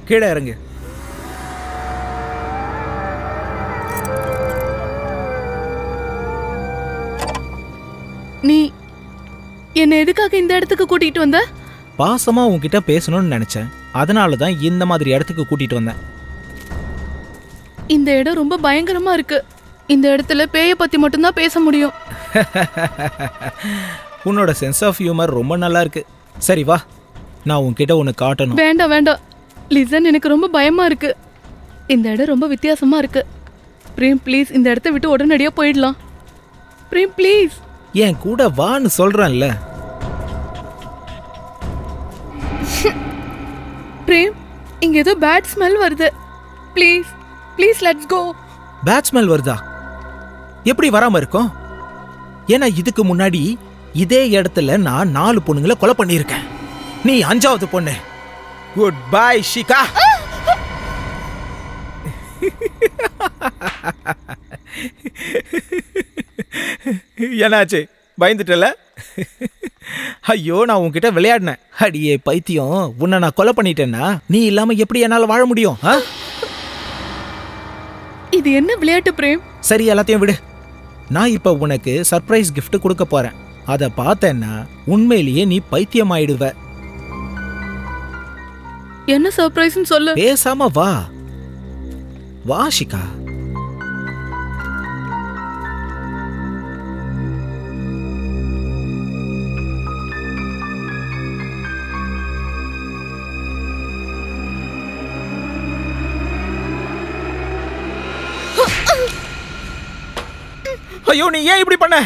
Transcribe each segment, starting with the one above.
கீழே இறங்கு நீ என்னை எதுக்காக இந்த இடத்துக்கு கூட்டிட்டு வந்த பாசமா உன்கிட்ட பேசணும்னு நினைச்சேன் அதனால தான் இந்த மாதிரி இடத்துக்கு கூட்டிட்டு வந்தேன் இந்த இடம் ரொம்ப பயங்கரமா இருக்கு இந்த இடத்துல பேய பத்தி மட்டும்தான் பேச முடியும் உன்னோட சென்ஸ் ஆஃப் ஹியூமர் ரொம்ப நல்லா இருக்கு சரி வா நான் உன்கிட்ட ஒன்று காட்டணும் வேண்டாம் வேண்டாம் லிசன் எனக்கு ரொம்ப பயமா இருக்கு இந்த இடம் ரொம்ப வித்தியாசமா இருக்கு பிரேம் ப்ளீஸ் இந்த இடத்த விட்டு உடனடியா போயிடலாம் பிரேம் ப்ளீஸ் என் கூட வான்னு சொல்றேன்ல பிரேம் இங்க ஏதோ பேட் ஸ்மெல் வருது please please let's go bad smell வருதா எப்படி வராம இருக்கும் ஏன்னா இதுக்கு முன்னாடி இதே இடத்துல நான் நாலு பொண்ணுங்களை கொலை பண்ணியிருக்கேன் நீ அஞ்சாவது பொண்ணு குட் பை ஷிகா என்னாச்சு பயந்துட்டல ஐயோ நான் உன்கிட்ட விளையாடினேன் அடியே பைத்தியம் உன்னை நான் கொலை பண்ணிட்டேன்னா நீ இல்லாம எப்படி என்னால வாழ முடியும் ஆ? இது என்ன விளையாட்டு பிரேம் சரி எல்லாத்தையும் விடு நான் இப்ப உனக்கு சர்ப்ரைஸ் gift கொடுக்க போறேன் அதை பார்த்தேன்னா உண்மையிலேயே நீ பைத்தியம் ஆயிடுவ என்ன சர்ப்ரைஸ்னு சொல்லு பேசாம வா வா ஷிகா ஐயோ நீ ஏன் இப்படி பண்ண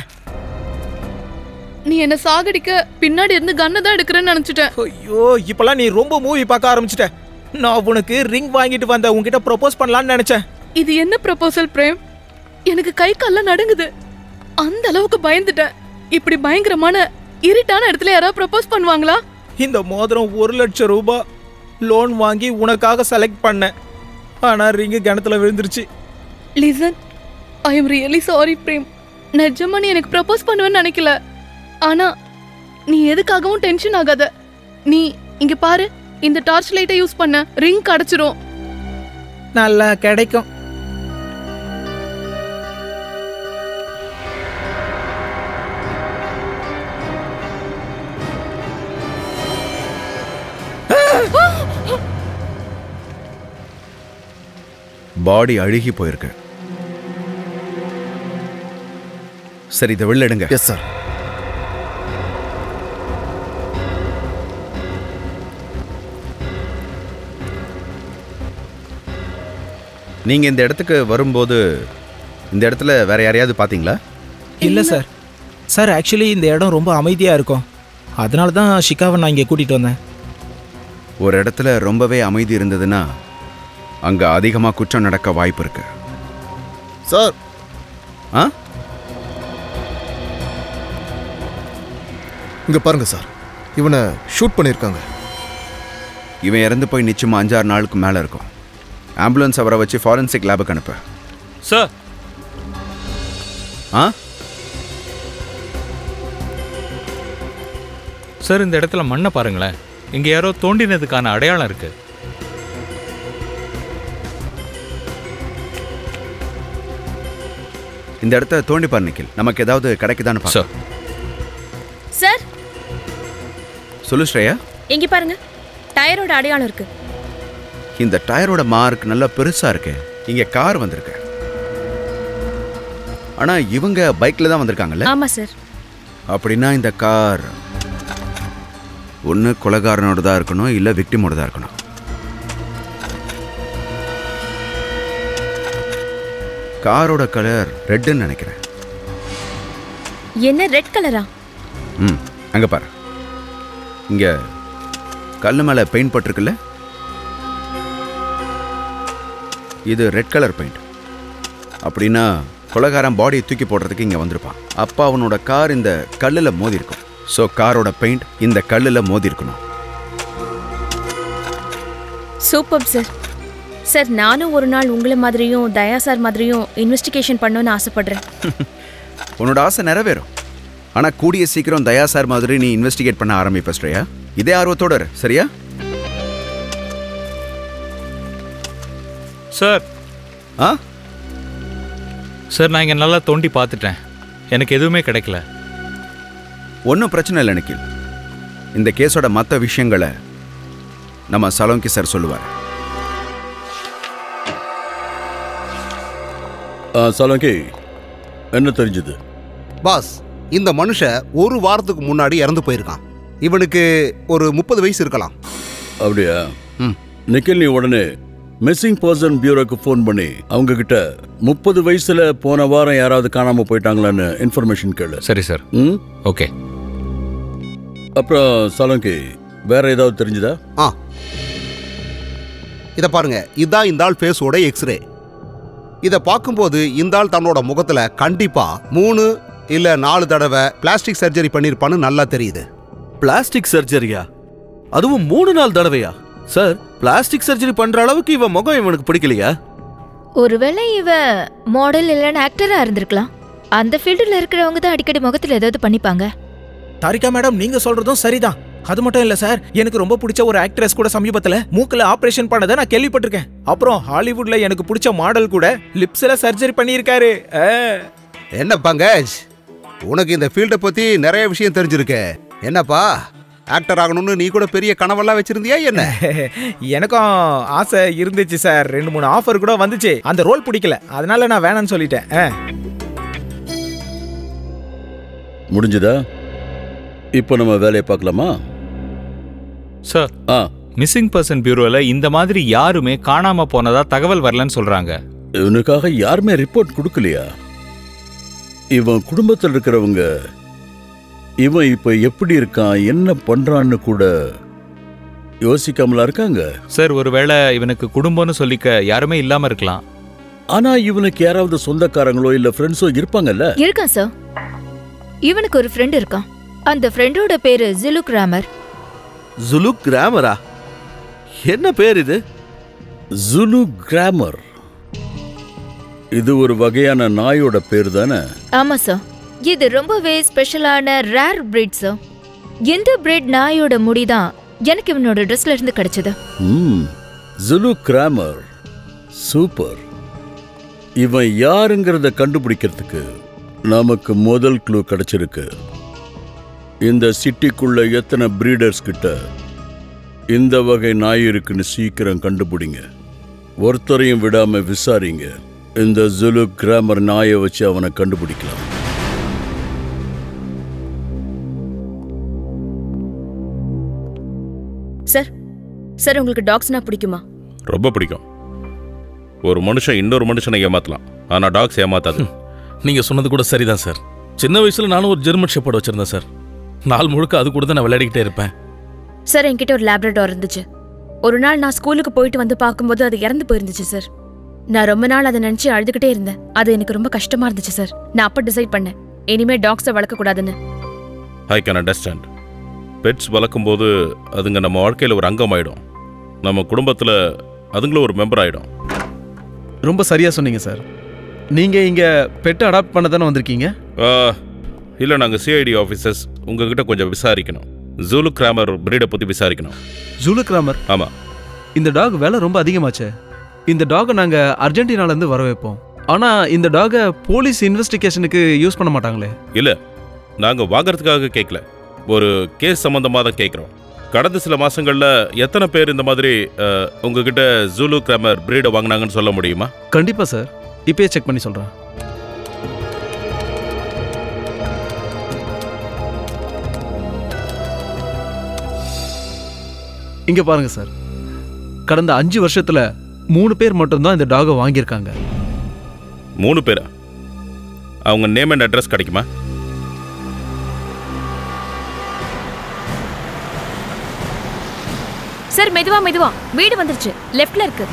நீ என்ன சாகடிக்க பின்னாடி இருந்து கண்ணை தான் எடுக்கிறேன்னு நினைச்சிட்டேன் ஐயோ இப்பெல்லாம் நீ ரொம்ப மூவி பார்க்க ஆரம்பிச்சிட்ட நான் உனக்கு ரிங் வாங்கிட்டு வந்த உன்கிட்ட ப்ரொபோஸ் பண்ணலாம்னு நினைச்சேன் இது என்ன ப்ரப்போசல் பிரேம் எனக்கு கை கால்லாம் நடுங்குது அந்த அளவுக்கு பயந்துட்டேன் இப்படி பயங்கரமான இருட்டான இடத்துல யாராவது ப்ரப்போஸ் பண்ணுவாங்களா இந்த மோதிரம் ஒரு லட்சம் ரூபாய் லோன் வாங்கி உனக்காக செலக்ட் பண்ணேன் ஆனா ரிங்கு கிணத்துல விழுந்துருச்சு listen I am really sorry Prem நிஜமா நீ எனக்கு ப்ரப்போஸ் பண்ணுவேன்னு நினைக்கல ஆனா நீ எதுக்காகவும் டென்ஷன் ஆகாத நீ இங்க பாரு இந்த டார்ச் லைட்டை யூஸ் பண்ண ரிங் கிடைச்சிரும் நல்லா கிடைக்கும் பாடி அழுகி போயிருக்கு சரி இதை வெளில எடுங்க எஸ் சார் நீங்க இந்த இடத்துக்கு வரும்போது இந்த இடத்துல வேற யாரையாவது பாத்தீங்களா இல்ல சார் சார் ஆக்சுவலி இந்த இடம் ரொம்ப அமைதியா இருக்கும் அதனால தான் ஷிகாவை நான் இங்கே கூட்டிட்டு வந்தேன் ஒரு இடத்துல ரொம்பவே அமைதி இருந்ததுன்னா அங்க அதிகமா குற்றம் நடக்க வாய்ப்பு இருக்கு சார் ஆ இங்க பாருங்க சார் இவனை ஷூட் பண்ணியிருக்காங்க இவன் இறந்து போய் நிச்சயமா அஞ்சாறு நாளுக்கு மேல இருக்கும் ஆம்புலன்ஸ் அவரை வச்சு ஃபாரன்சிக் லேபுக்கு அனுப்பு சார் ஆ சார் இந்த இடத்துல மண்ணை பாருங்களேன் இங்க யாரோ தோண்டினதுக்கான அடையாளம் இருக்கு இந்த இடத்த தோண்டி பாரு நிக்கில் நமக்கு ஏதாவது கிடைக்குதான்னு பாரு சார் சார் சொல்லு ஸ்ரேயா இங்க பாருங்க டயரோட அடையாளம் இருக்கு இந்த டயரோட மார்க் நல்லா பெருசா இருக்கு இங்க கார் வந்திருக்கு ஆனா இவங்க பைக்ல தான் வந்திருக்காங்கல்ல ஆமா சார் அப்படின்னா இந்த கார் ஒன்று கொலைகாரனோட தான் இருக்கணும் இல்லை விக்டிமோட தான் இருக்கணும் காரோட கலர் ரெட்டுன்னு நினைக்கிறேன் என்ன ரெட் கலரா ம் அங்கே பாரு இங்கே கல் மேலே பெயிண்ட் பட்டிருக்குல்ல இது ரெட் கலர் பெயிண்ட் அப்படின்னா கொலைகாரன் பாடியை தூக்கி போடுறதுக்கு இங்கே வந்திருப்பான் அப்போ அவனோட கார் இந்த கல்லில் மோதி இருக்கும் ஸோ காரோட பெயிண்ட் இந்த கல்லில் மோதி இருக்கணும் சூப்பர் சார் சார் நானும் ஒரு நாள் உங்களை மாதிரியும் தயா சார் மாதிரியும் இன்வெஸ்டிகேஷன் பண்ணணும்னு ஆசைப்படுறேன் உன்னோட ஆசை நிறைவேறும் ஆனால் கூடிய சீக்கிரம் தயா சார் மாதிரி நீ இன்வெஸ்டிகேட் பண்ண ஆரம்பிப்ப ஸ்ரேயா இதே ஆர்வத்தோட இரு, சரியா சார் ஆ சார் நான் இங்கே நல்லா தோண்டி பார்த்துட்டேன் எனக்கு எதுவுமே கிடைக்கல ஒன்றும் பிரச்சனை இல்லை நிக்கில் இந்த கேஸோட மற்ற விஷயங்களை நம்ம சலோங்கி சார் சொல்லுவார் சலங்கி என்ன தெரிஞ்சது பாஸ் இந்த மனுஷன் ஒரு வாரத்துக்கு முன்னாடி இறந்து போயிருக்கான் இவனுக்கு ஒரு முப்பது வயசு இருக்கலாம் அப்படியா ம். நிக்கில் நீ உடனே மிஸ்ஸிங் பர்சன் பியூரோக்கு ஃபோன் பண்ணி அவங்க கிட்ட முப்பது வயசுல போன வாரம் யாராவது காணாம போயிட்டாங்களான்னு இன்ஃபர்மேஷன் கேளு சரி சார் ம் ஓகே அப்புறம் சலங்கி வேற ஏதாவது தெரிஞ்சுதா ஆ இதை பாருங்க இதான் இந்த ஆள் ஃபேஸோட எக்ஸ்ரே இதை பார்க்கும்போது இந்த ஆள் தன்னோட முகத்துல கண்டிப்பா மூணு இல்ல நாலு தடவை பிளாஸ்டிக் சர்ஜரி பண்ணியிருப்பான்னு நல்லா தெரியுது பிளாஸ்டிக் சர்ஜரியா அதுவும் மூணு நாள் தடவையா சார் பிளாஸ்டிக் சர்ஜரி பண்ற அளவுக்கு இவன் முகம் இவனுக்கு பிடிக்கலையா ஒருவேளை இவ மாடல் இல்லைன்னு ஆக்டரா இருந்திருக்கலாம் அந்த ஃபீல்டில் இருக்கிறவங்க தான் அடிக்கடி முகத்தில் ஏதாவது பண்ணிப்பாங்க தாரிகா மேடம் நீங்க சொல்றதும் சரிதான் அது மட்டும் இல்ல சார் எனக்கு ரொம்ப பிடிச்ச ஒரு ஆக்ட்ரஸ் கூட சமீபத்துல மூக்குல ஆபரேஷன் பண்ணதை நான் கேள்விப்பட்டிருக்கேன் அப்புறம் ஹாலிவுட்ல எனக்கு பிடிச்ச மாடல் கூட லிப்ஸ்ல சர்ஜரி பண்ணியிருக்காரு ஆ. என்ன பங்கஜ் உனக்கு இந்த ஃபீல்டை பத்தி நிறைய விஷயம் தெரிஞ்சிருக்கு என்னப்பா ஆக்டர் ஆகணும்னு நீ கூட பெரிய கனவெல்லாம் வச்சிருந்தியா என்ன எனக்கும் ஆசை இருந்துச்சு சார் ரெண்டு மூணு ஆஃபர் கூட வந்துச்சு அந்த ரோல் பிடிக்கல அதனால நான் வேணாம்னு சொல்லிட்டேன் ஆ. முடிஞ்சுதா இப்போ நம்ம வேலையை பார்க்கலாமா சார் ஆ மிஸ்ஸிங் பர்சன் பியூரோவில் இந்த மாதிரி யாருமே காணாம போனதா தகவல் வரலன்னு சொல்றாங்க இவனுக்காக யாருமே ரிப்போர்ட் கொடுக்கலையா இவன் குடும்பத்தில் இருக்கிறவங்க இவன் இப்ப எப்படி இருக்கான் என்ன பண்றான்னு கூட யோசிக்காமலா இருக்காங்க சார் ஒருவேளை இவனுக்கு குடும்பம்னு சொல்லிக்க யாருமே இல்லாம இருக்கலாம் ஆனா இவனுக்கு யாராவது சொந்தக்காரங்களோ இல்ல ஃப்ரெண்ட்ஸோ இருப்பாங்கல்ல இருக்கான் சார் இவனுக்கு ஒரு ஃப்ரெண்ட் இருக்கான் அந்த ஃப்ரெண்டோட பேரு ஜிலுக் ராமர் ஜுலுக் கிராமரா என்ன பேர் இது ஜுலு கிராமர் இது ஒரு வகையான நாயோட பேர் தானே ஆமா சார் இது ரொம்பவே ஸ்பெஷலான ரேர் பிரீட் சார் இந்த பிரீட் நாயோட முடி தான் எனக்கு இவனோட ட்ரெஸ்ல இருந்து கிடைச்சது ம் ஜுலு கிராமர் சூப்பர் இவன் யாருங்கிறத கண்டுபிடிக்கிறதுக்கு நமக்கு முதல் க்ளூ கிடைச்சிருக்கு இந்த சிட்டிக்குள்ள எத்தனை பிரீடர்ஸ் கிட்ட இந்த வகை நாய் இருக்குன்னு சீக்கிரம் கண்டுபிடிங்க ஒருத்தரையும் விடாம விசாரிங்க இந்த ஜுலு கிராமர் நாயை வச்சு அவனை கண்டுபிடிக்கலாம் சார் சார் உங்களுக்கு டாக்ஸ்னா பிடிக்குமா ரொம்ப பிடிக்கும் ஒரு மனுஷன் இன்னொரு மனுஷனை ஏமாத்தலாம் ஆனா டாக்ஸ் ஏமாத்தாது நீங்க சொன்னது கூட சரிதான் சார் சின்ன வயசுல நானும் ஒரு ஜெர்மன் ஷெப்பர்ட் வச்சிருந்தேன் சார் நாள் முழுக்க அது கூட தான் நான் விளையாடிக்கிட்டே இருப்பேன் சார் என்கிட்ட ஒரு லேப்ரடார் இருந்துச்சு ஒரு நாள் நான் ஸ்கூலுக்கு போயிட்டு வந்து பார்க்கும்போது அது இறந்து போயிருந்துச்சு சார் நான் ரொம்ப நாள் அதை நினைச்சு அழுதுகிட்டே இருந்தேன் அது எனக்கு ரொம்ப கஷ்டமா இருந்துச்சு சார் நான் அப்ப டிசைட் பண்ணேன் இனிமே டாக்ஸை வளர்க்கக்கூடாதுன்னு ஐ கேன் அண்டர்ஸ்டாண்ட் பெட்ஸ் வளர்க்கும்போது அதுங்க நம்ம வாழ்க்கையில் ஒரு அங்கம் ஆயிடும் நம்ம குடும்பத்தில் அதுங்களும் ஒரு மெம்பர் ஆயிடும் ரொம்ப சரியா சொன்னீங்க சார் நீங்க இங்க பெட் அடாப்ட் பண்ண தானே வந்திருக்கீங்க இல்லை நாங்கள் சிஐடி ஆஃபீஸர்ஸ் உங்ககிட்ட கொஞ்சம் விசாரிக்கணும் ஜூலு கிராமர் பிரீடை பற்றி விசாரிக்கணும் ஜூலுக் ராமர் ஆமாம் இந்த டாக் விலை ரொம்ப அதிகமாச்சே இந்த டாகை நாங்க அர்ஜென்டினால இருந்து வர வைப்போம் ஆனா இந்த டாகை போலீஸ் இன்வெஸ்டிகேஷனுக்கு யூஸ் பண்ண மாட்டாங்களே இல்லை நாங்கள் வாங்குறதுக்காக கேட்கல ஒரு கேஸ் சம்மந்தமாக தான் கேட்குறோம் கடந்த சில மாதங்களில் எத்தனை பேர் இந்த மாதிரி அஹ், உங்ககிட்ட ஜூலு கிராமர் பிரீடை வாங்கினாங்கன்னு சொல்ல முடியுமா கண்டிப்பா சார் இப்பயே செக் பண்ணி சொல்றேன் இங்க பாருங்க சார் கடந்த அஞ்சு வருஷத்துல மூணு பேர் மட்டும்தான் இந்த டாகை வாங்கியிருக்காங்க மூணு பேரா அவங்க நேம் அண்ட் அட்ரஸ் கிடைக்குமா சார் மெதுவா மெதுவா வீடு வந்துருச்சு லெஃப்ட்ல இருக்கு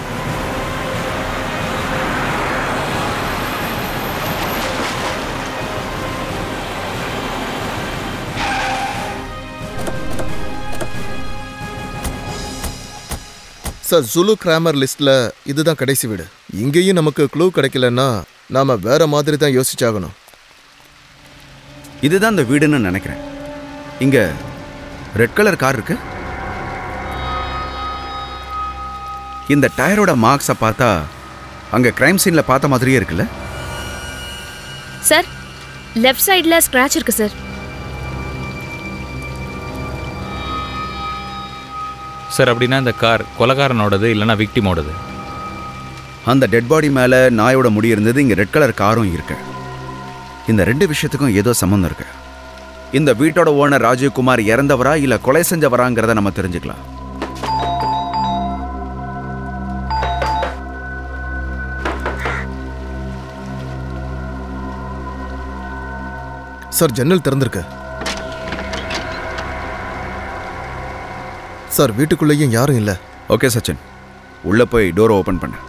சார் ஜுலு கிராமர் லிஸ்ட்ல இதுதான் கடைசி வீடு இங்கேயும் நமக்கு க்ளூ கிடைக்கலன்னா நாம வேற மாதிரி தான் யோசிச்சாகணும் இதுதான் இந்த வீடுன்னு நினைக்கிறேன் இங்க ரெட் கலர் கார் இருக்கு இந்த டயரோட மார்க்ஸை பார்த்தா அங்க கிரைம் சீன்ல பார்த்த மாதிரியே இருக்குல்ல சார் லெஃப்ட் சைடில் ஸ்க்ராட்ச் இருக்கு சார் சார் அப்படின்னா இந்த கார் கொலகாரனோடது இல்லைன்னா விக்டிமோடது அந்த டெட் பாடி மேல நாயோட முடி இருந்தது இங்க ரெட் கலர் காரும் இருக்கு இந்த ரெண்டு விஷயத்துக்கும் ஏதோ சம்மந்தம் இருக்கு இந்த வீட்டோட ஓனர் ராஜீவ்குமார் இறந்தவரா இல்ல கொலை செஞ்சவராங்கிறத நம்ம தெரிஞ்சுக்கலாம் சார் ஜன்னல் திறந்திருக்கு சார் வீட்டுக்குள்ளேயும் யாரும் இல்லை ஓகே சச்சின் உள்ள போய் டோரை ஓபன் பண்ணு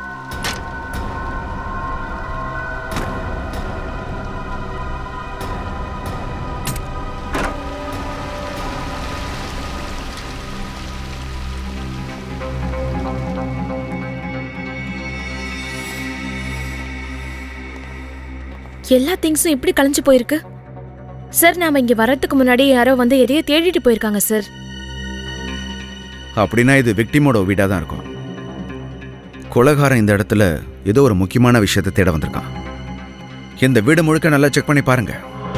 எல்லா திங்ஸும் இப்படி கலைஞ்சு போயிருக்கு சார் நாம இங்க வர்றதுக்கு முன்னாடி யாரோ வந்து எதையோ தேடிட்டு போயிருக்காங்க சார் அப்படின்னா இது விக்டிமோட வீடாக தான் இருக்கும் கொலகாரன் இந்த இடத்துல ஏதோ ஒரு முக்கியமான விஷயத்தை தேட வந்திருக்கான் இந்த வீடு முழுக்க நல்லா செக் பண்ணி பாருங்க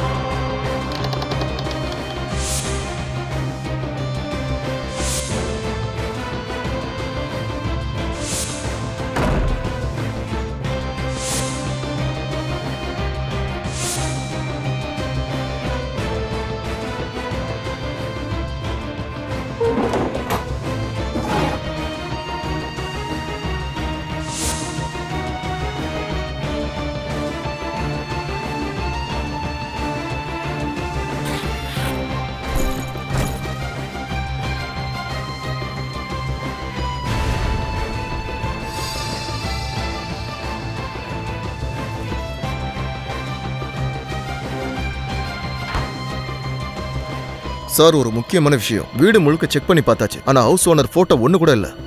சார் ஒரு முக்கியமான விஷயம் வீடு முழுக்க செக் பண்ணி பார்த்தாச்சு ஆனா ஹவுஸ் ஓனர் போட்டோ ஒண்ணு கூட இல்ல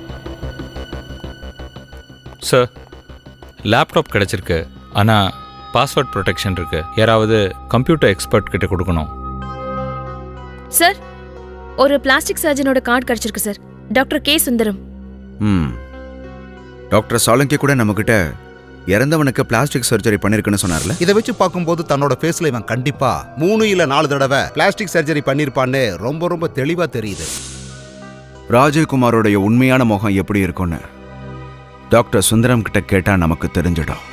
சார் லேப்டாப் கிடச்சிருக்கு ஆனால் பாஸ்வேர்ட் ப்ரொடெக்ஷன் இருக்கு யாராவது கம்ப்யூட்டர் எக்ஸ்பர்ட் கிட்ட கொடுக்கணும் சார் ஒரு பிளாஸ்டிக் சர்ஜனோட கார்டு கிடைச்சிருக்கு sir doctor K Sundaram hmm doctor சாலங்கி கூட நம்மக்கிட்ட இறந்தவனுக்கு பிளாஸ்டிக் சர்ஜரி பண்ணிருக்குன்னு சொன்னார்ல இதை வச்சு பார்க்கும்போது தன்னோட ஃபேஸ்ல இவன் கண்டிப்பா மூணு இல்ல நாலு தடவை பிளாஸ்டிக் சர்ஜரி பண்ணிருப்பான்னு ரொம்ப ரொம்ப தெளிவா தெரியுது ராஜீவ்குமாரோடைய உண்மையான முகம் எப்படி இருக்கும்னு டாக்டர் சுந்தரம் கிட்ட கேட்டா நமக்கு தெரிஞ்சிடும்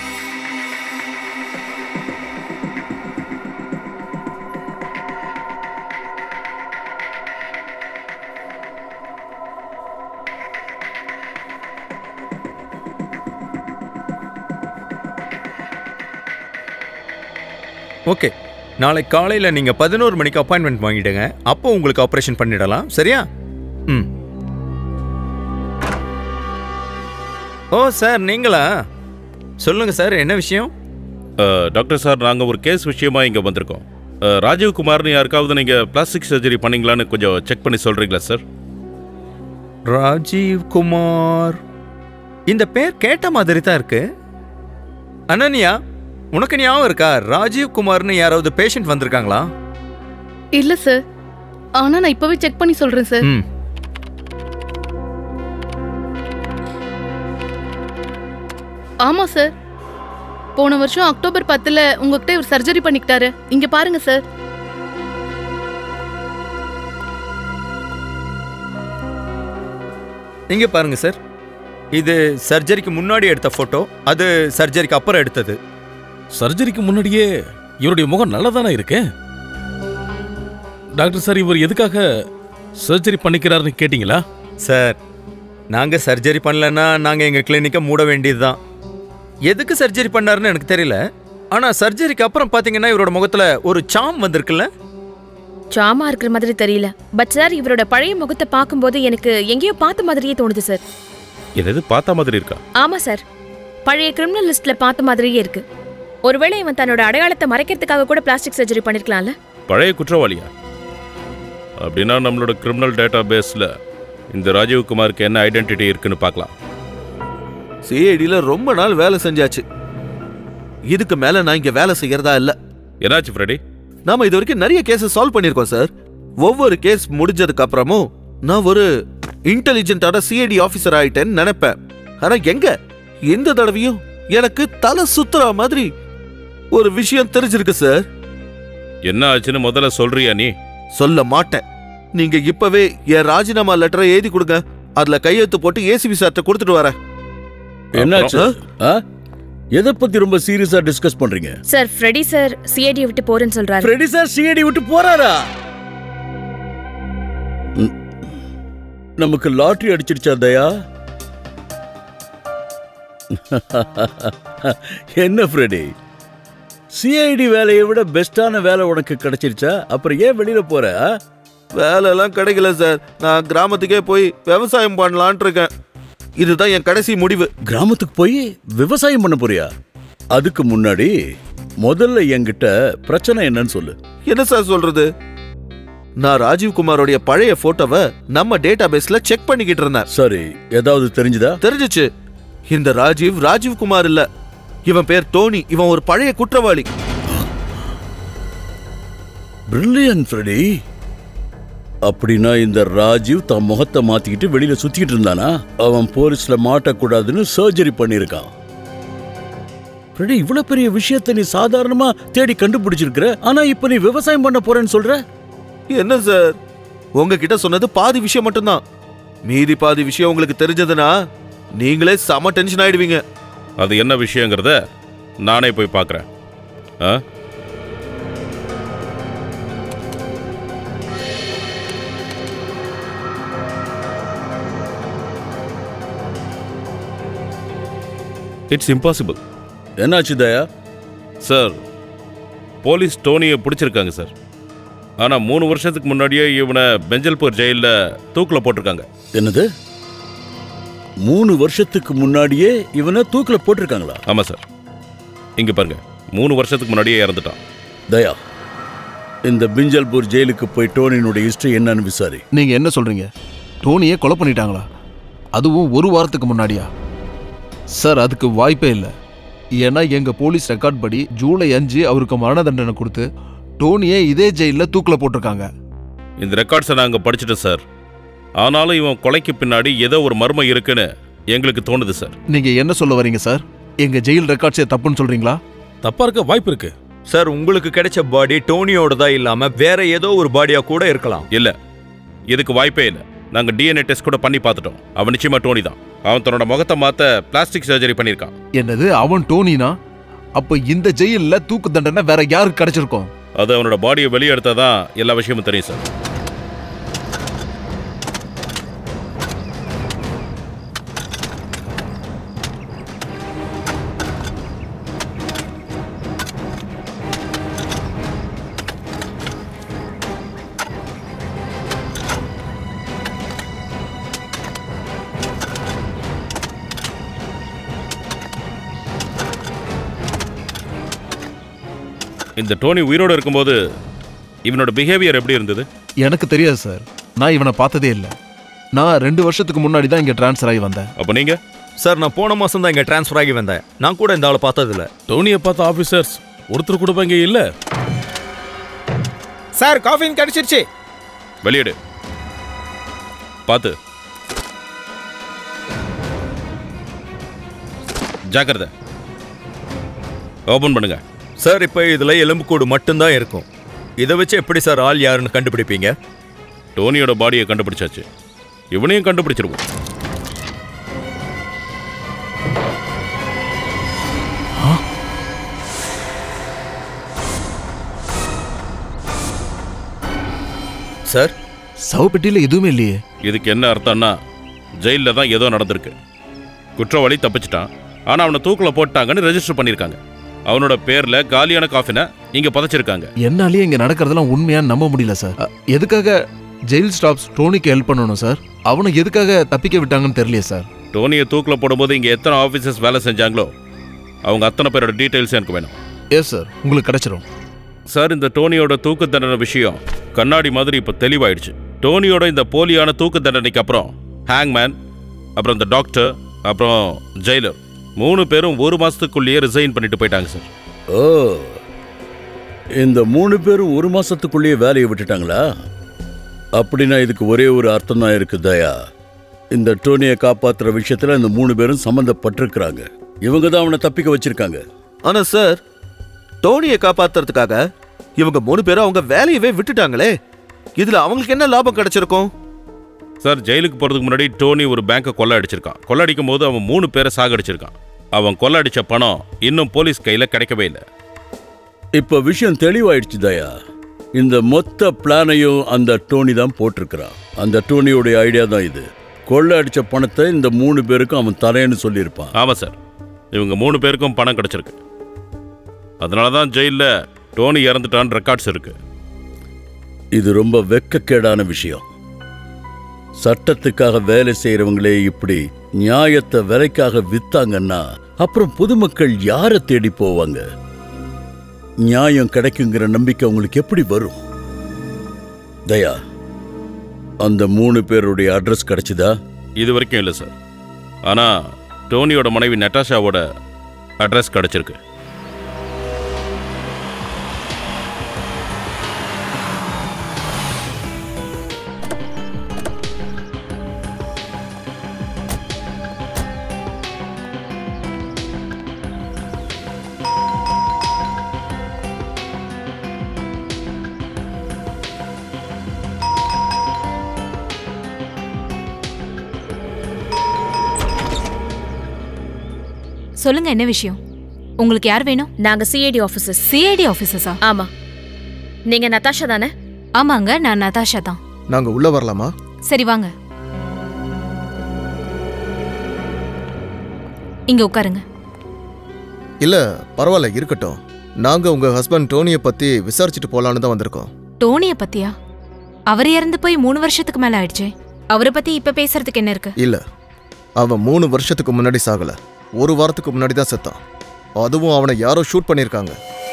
ஓகே நாளை காலையில் நீங்கள் பதினோரு மணிக்கு அப்பாயின்மெண்ட் வாங்கிடுங்க அப்போ உங்களுக்கு ஆப்ரேஷன் பண்ணிடலாம் சரியா ம் ஓ சார் நீங்களா சொல்லுங்கள் சார் என்ன விஷயம் அஹ், டாக்டர் சார் நாங்கள் ஒரு கேஸ் விஷயமா இங்கே வந்திருக்கோம் அஹ், ராஜீவ் குமார்னு யாருக்காவது நீங்கள் பிளாஸ்டிக் சர்ஜரி பண்ணீங்களான்னு கொஞ்சம் செக் பண்ணி சொல்கிறீங்களா சார் ராஜீவ் குமார் இந்த பேர் கேட்ட மாதிரி தான் இருக்கு அனன்யா உனக்கு ஞாபகம் இருக்கா ராஜீவ் குமார்னு யாராவது பேஷண்ட் வந்திருக்காங்களா இல்ல சார் ஆனா நான் இப்பவே செக் பண்ணி சொல்றேன் சார் ம் ஆமா சார் போன வருஷம் அக்டோபர் பத்துல உங்ககிட்ட ஒரு சர்ஜரி பண்ணிக்கிட்டாரு இங்க பாருங்க சார் இங்க பாருங்க சார் இது சர்ஜரிக்கு முன்னாடி எடுத்த போட்டோ அது சர்ஜரிக்கு அப்புறம் எடுத்தது சர்ஜரிக்கு முன்னாடியே இவருடைய முகம் நல்லா தானே இருக்கு டாக்டர் சார் இவர் எதுக்காக சர்ஜரி பண்ணிக்கிறாருன்னு கேட்டிங்களா சார் நாங்க சர்ஜரி பண்ணலன்னா நாங்க எங்க கிளினிக்கை மூட வேண்டியதுதான் எதுக்கு சர்ஜரி பண்ணாருன்னு எனக்கு தெரியல ஆனா சர்ஜரிக்கு அப்புறம் பாத்தீங்கன்னா இவரோட முகத்துல ஒரு சாம் வந்திருக்குல்ல சாமா இருக்கிற மாதிரி தெரியல பட் சார் இவரோட பழைய முகத்தை பார்க்கும்போது எனக்கு எங்கேயோ பார்த்த மாதிரியே தோணுது சார் எது பார்த்த மாதிரி இருக்கா ஆமா சார் பழைய கிரிமினல் லிஸ்ட்ல பார்த்த மாதிரியே இருக்கு ஒருவேளை இவன் தன்னோட அடையாளத்தை மறைக்கிறதுக்காக கூட பிளாஸ்டிக் சர்ஜரி பண்ணிருக்கலாம்ல பழைய குற்றவாளியா அப்படின்னா நம்மளோட கிரிமினல் டேட்டா பேஸில் இந்த ராஜீவ் குமாருக்கு என்ன ஐடென்டிட்டி இருக்குன்னு பார்க்கலாம் சிஐடியில் ரொம்ப நாள் வேலை செஞ்சாச்சு இதுக்கு மேல நான் இங்க வேலை செய்யறதா இல்ல என்னாச்சு ஃப்ரெடி நாம இது வரைக்கும் நிறைய கேஸ் சால்வ் பண்ணிருக்கோம் சார் ஒவ்வொரு கேஸ் முடிஞ்சதுக்கு அப்புறமும் நான் ஒரு இன்டெலிஜென்ட்டான சிஐடி ஆபீசர் ஆயிட்டேன்னு நினைப்பேன் ஆனா எங்க இந்த தடவையும் எனக்கு தலை சுத்துற மாதிரி ஒரு விஷயம் தெரிஞ்சிருக்கு சார் என்ன ஆச்சுன்னு முதல்ல சொல்றியா நீ சொல்ல மாட்டேன் நீங்க இப்பவே என் ராஜினாமா லெட்டரை எழுதி கொடுங்க அதுல கையெழுத்து போட்டு ஏசிபி சார்ட்ட கொடுத்துட்டு வரேன் என்னாச்சு ஆ? எதை பத்தி ரொம்ப சீரியஸா டிஸ்கஸ் பண்றீங்க சார் ஃப்ரெடி சார் சிஐடி விட்டு போறேன்னு சொல்றாரு ஃப்ரெடி சார் சிஐடி விட்டு போறாரா ம். நமக்கு லாட்டரி அடிச்சிருச்சா தயா என்ன ஃப்ரெடி சிஐடி வேலையை விட பெஸ்டான வேலை உனக்கு கிடைச்சிருச்சா அப்புறம் ஏன் வெளியில போற ஆ? வேலை எல்லாம் கிடைக்கல சார் நான் கிராமத்துக்கே போய் விவசாயம் பண்ணலான்ட்டு இருக்கேன் இதுதான் என் கடைசி முடிவு கிராமத்துக்கு போய் விவசாயம் பண்ண போறியா அதுக்கு முன்னாடி முதல்ல என்கிட்ட பிரச்சனை என்னன்னு சொல்லு என்ன சார் சொல்றது நான் ராஜீவ் குமாரோடைய பழைய போட்டோவை நம்ம டேட்டா பேஸ்ல செக் பண்ணிக்கிட்டு இருந்தேன் சரி ஏதாவது தெரிஞ்சுதா தெரிஞ்சுச்சு இந்த ராஜீவ் ராஜீவ் குமார் இல்ல இவன் பேர் டோனி இவன் ஒரு பழைய குற்றவாளி பிரில்லியன் ஃப்ரெடி அப்படின்னா இந்த ராஜீவ் தன் முகத்தை மாத்திக்கிட்டு வெளியில சுத்திக்கிட்டு இருந்தானா அவன் போலீஸ்ல மாட்டக்கூடாதுன்னு சர்ஜரி பண்ணியிருக்கான் ஃப்ரெடி இவ்வளவு பெரிய விஷயத்தை நீ சாதாரணமா தேடி கண்டுபிடிச்சிருக்கிற ஆனா இப்ப நீ விவசாயம் பண்ண போறேன்னு சொல்ற என்ன சார் உங்ககிட்ட சொன்னது பாதி விஷயம் மட்டும்தான் மீதி பாதி விஷயம் உங்களுக்கு தெரிஞ்சதுன்னா நீங்களே செம டென்ஷன் ஆயிடுவீங்க அது என்ன விஷயங்கிறத நானே போய் பார்க்குறேன் ஆ இட்ஸ் இம்பாசிபிள் என்னாச்சு தயா சார் போலீஸ் டோனியை பிடிச்சிருக்காங்க சார் ஆனால் மூணு வருஷத்துக்கு முன்னாடியே இவனை பெஞ்சல்பூர் ஜெயிலில் தூக்கில் போட்டிருக்காங்க என்னது மூணு வருஷத்துக்கு முன்னாடியே இவனை தூக்கில போட்டிருக்காங்களா ஆமாம் சார் இங்கே பாருங்க மூணு வருஷத்துக்கு முன்னாடியே இறந்துட்டான் தயா இந்த பிஞ்சல்பூர் ஜெயிலுக்கு போய் டோனியினுடைய ஹிஸ்டரி என்னன்னு விசாரி நீங்க என்ன சொல்றீங்க டோனியை கொலை பண்ணிட்டாங்களா அதுவும் ஒரு வாரத்துக்கு முன்னாடியா சார் அதுக்கு வாய்ப்பே இல்லை ஏன்னா எங்க போலீஸ் ரெக்கார்ட் படி ஜூலை அஞ்சு அவருக்கு மரண தண்டனை கொடுத்து டோனியை இதே ஜெயிலில் தூக்கில் போட்டிருக்காங்க இந்த ரெக்கார்ட்ஸை நாங்கள் படிச்சிட்டோம் சார் ஆனாலும் இவன் கொலைக்கு பின்னாடி ஏதோ ஒரு மர்மம் இருக்குன்னு எங்களுக்கு தோணுது சார் நீங்க என்ன சொல்ல வரீங்க சார் எங்க ஜெயில் ரெக்கார்ட்ஸே தப்புன்னு சொல்றீங்களா தப்பா இருக்க வாய்ப்பு இருக்கு சார் உங்களுக்கு கிடைச்ச பாடி டோனியோடதா இல்லாம வேற ஏதோ ஒரு பாடியா கூட இருக்கலாம் இல்ல இதுக்கு வாய்ப்பே இல்லை நாங்கள் டிஎன்ஏ டெஸ்ட் கூட பண்ணி பார்த்துட்டோம் அவன் நிச்சயமா டோனி தான் அவன் தன்னோட முகத்தை மாற்ற பிளாஸ்டிக் சர்ஜரி பண்ணியிருக்கான் என்னது அவன் டோனினா அப்ப இந்த ஜெயில்ல தூக்கு தண்டனை வேற யாருக்கு கிடைச்சிருக்கும் அது அவனோட பாடியை வெளியே எடுத்தால் தான் எல்லா விஷயமும் தெரியும் சார் இந்த டோனி உயிரோடு இருக்கும்போது இவனோட பிஹேவியர் எப்படி இருந்தது எனக்கு தெரியாது சார் நான் இவனை பார்த்ததே இல்லை நான் ரெண்டு வருஷத்துக்கு முன்னாடி தான் இங்க டிரான்ஸ்ஃபர் ஆகி வந்தேன் அப்போ நீங்க சார் நான் போன மாசம் தான் இங்க டிரான்ஸ்ஃபர் ஆகி வந்தேன் நான் கூட இந்த ஆளை பார்த்ததில்ல டோனியை பார்த்த ஆபீசர்ஸ் ஒருத்தர் கூட இங்க இல்ல சார் காஃபின் கிடைச்சிருச்சு வெளியிடு பார்த்து ஜாக்கிரதை ஓபன் பண்ணுங்க சார் இப்போ இதுல எலும்புக்கூடு மட்டும்தான் இருக்கும் இதை வச்சு எப்படி சார் ஆள் யாருன்னு கண்டுபிடிப்பீங்க டோனியோட பாடியை கண்டுபிடிச்சாச்சு இவனையும் கண்டுபிடிச்சிருவோம் சார் சவப்பெட்டியில் எதுவுமே இல்லையே இதுக்கு என்ன அர்த்தம்னா ஜெயிலில் தான் ஏதோ நடந்திருக்கு குற்றவாளி தப்பிச்சிட்டான் ஆனால் அவனை தூக்கில் போட்டாங்கன்னு ரெஜிஸ்டர் பண்ணியிருக்காங்க அவனோட பேரில் காலியான காஃபினை இங்கே புதைச்சிருக்காங்க என்னாலேயே இங்க நடக்கிறதெல்லாம் உண்மையான்னு நம்ப முடியல சார் அ, எதுக்காக ஜெயில் ஸ்டாப்ஸ் டோனிக்கு ஹெல்ப் பண்ணணும் சார் அவனை எதுக்காக தப்பிக்க விட்டாங்கன்னு தெரியலையே சார் டோனியை தூக்கில் போடும்போது இங்கே எத்தனை ஆஃபீஸர்ஸ் வேலை செஞ்சாங்களோ அவங்க அத்தனை பேரோட டீட்டெயில்ஸ் எனக்கு வேணும் எஸ் சார் உங்களுக்கு கிடைச்சிரும் சார் இந்த டோனியோட தூக்கு தண்டனை விஷயம் கண்ணாடி மாதிரி இப்போ தெளிவாயிடுச்சு டோனியோட இந்த போலியான தூக்கு தண்டனைக்கு அப்புறம் ஹேங்மேன் அப்புறம் இந்த டாக்டர் அப்புறம் ஜெயிலர் மூணு பேரும் ஒரு மாசத்துக்குள்ளேயே ரிசைன் பண்ணிட்டு போயிட்டாங்க சார் ஓ இந்த மூணு பேரும் ஒரு மாசத்துக்குள்ளேயே வேலையை விட்டுட்டாங்களா அப்படின்னா இதுக்கு ஒரே ஒரு அர்த்தம் தான் இருக்கு தயா இந்த டோனியை காப்பாத்துற விஷயத்துல இந்த மூணு பேரும் சம்மந்தப்பட்டிருக்கிறாங்க இவங்க தான் அவனை தப்பிக்க வச்சிருக்காங்க ஆனா சார் டோனியை காப்பாத்துறதுக்காக இவங்க மூணு பேரும் அவங்க வேலையவே விட்டுட்டாங்களே இதுல அவங்களுக்கு என்ன லாபம் கிடைச்சிருக்கும் சார் ஜெயிலுக்கு போகிறதுக்கு முன்னாடி டோனி ஒரு பேங்கை கொள்ள அடிச்சிருக்கான் கொள்ளடிக்கும் போது அவன் மூணு பேரை சாகடிச்சிருக்கான் அவன் கொள்ளடிச்ச பணம் இன்னும் போலீஸ் கையில் கிடைக்கவே இல்லை இப்ப விஷயம் தெளிவாயிடுச்சு தயா இந்த மொத்த பிளானையும் அந்த டோனி தான் போட்டிருக்கிறான் அந்த டோனியோடைய ஐடியா தான் இது கொள்ளை அடிச்ச பணத்தை இந்த மூணு பேருக்கும் அவன் தரேன்னு சொல்லியிருப்பான் ஆமாம் சார் இவங்க மூணு பேருக்கும் பணம் கிடைச்சிருக்கு அதனால தான் ஜெயிலில் டோனி இறந்துட்டான்னு ரெக்கார்ட்ஸ் இருக்கு இது ரொம்ப வெக்கக்கேடான விஷயம் சட்டத்துக்காக வேலை செய்யறவங்களே இப்படி நியாயத்தை விலைக்காக வித்தாங்கன்னா அப்புறம் பொதுமக்கள் யாரை தேடி போவாங்க நியாயம் கிடைக்குங்கிற நம்பிக்கை உங்களுக்கு எப்படி வரும் தயா அந்த மூணு பேருடைய அட்ரஸ் கிடைச்சதா இது வரைக்கும் இல்லை சார் ஆனால் டோனியோட மனைவி நட்டாஷாவோட அட்ரஸ் கிடைச்சிருக்கு சொல்லுங்க என்ன விஷயம் உங்களுக்கு யார் வேணும் நாங்க சிஐடி ஆபீசர்ஸ் சிஐடி ஆபீசர்ஸா ஆமா நீங்க நதாஷா தானே ஆமாங்க நான் நதாஷா தான் நாங்க உள்ள வரலாமா சரி வாங்க இங்க உட்காருங்க இல்ல பரவாயில்ல இருக்கட்டும் நாங்க உங்க ஹஸ்பண்ட் டோனியை பத்தி விசாரிச்சுட்டு போலான்னு தான் வந்திருக்கோம் டோனிய பத்தியா அவர் இறந்து போய் மூணு வருஷத்துக்கு மேல ஆயிடுச்சே அவரை பத்தி இப்ப பேசுறதுக்கு என்ன இருக்கு இல்ல அவன் மூணு வருஷத்துக்கு முன்னாடி சாகல ஒரு வாரத்துக்கு முன்னாடி தான் செத்தான் அதுவும் அவனை யாரோ ஷூட் பண்ணியிருக்காங்க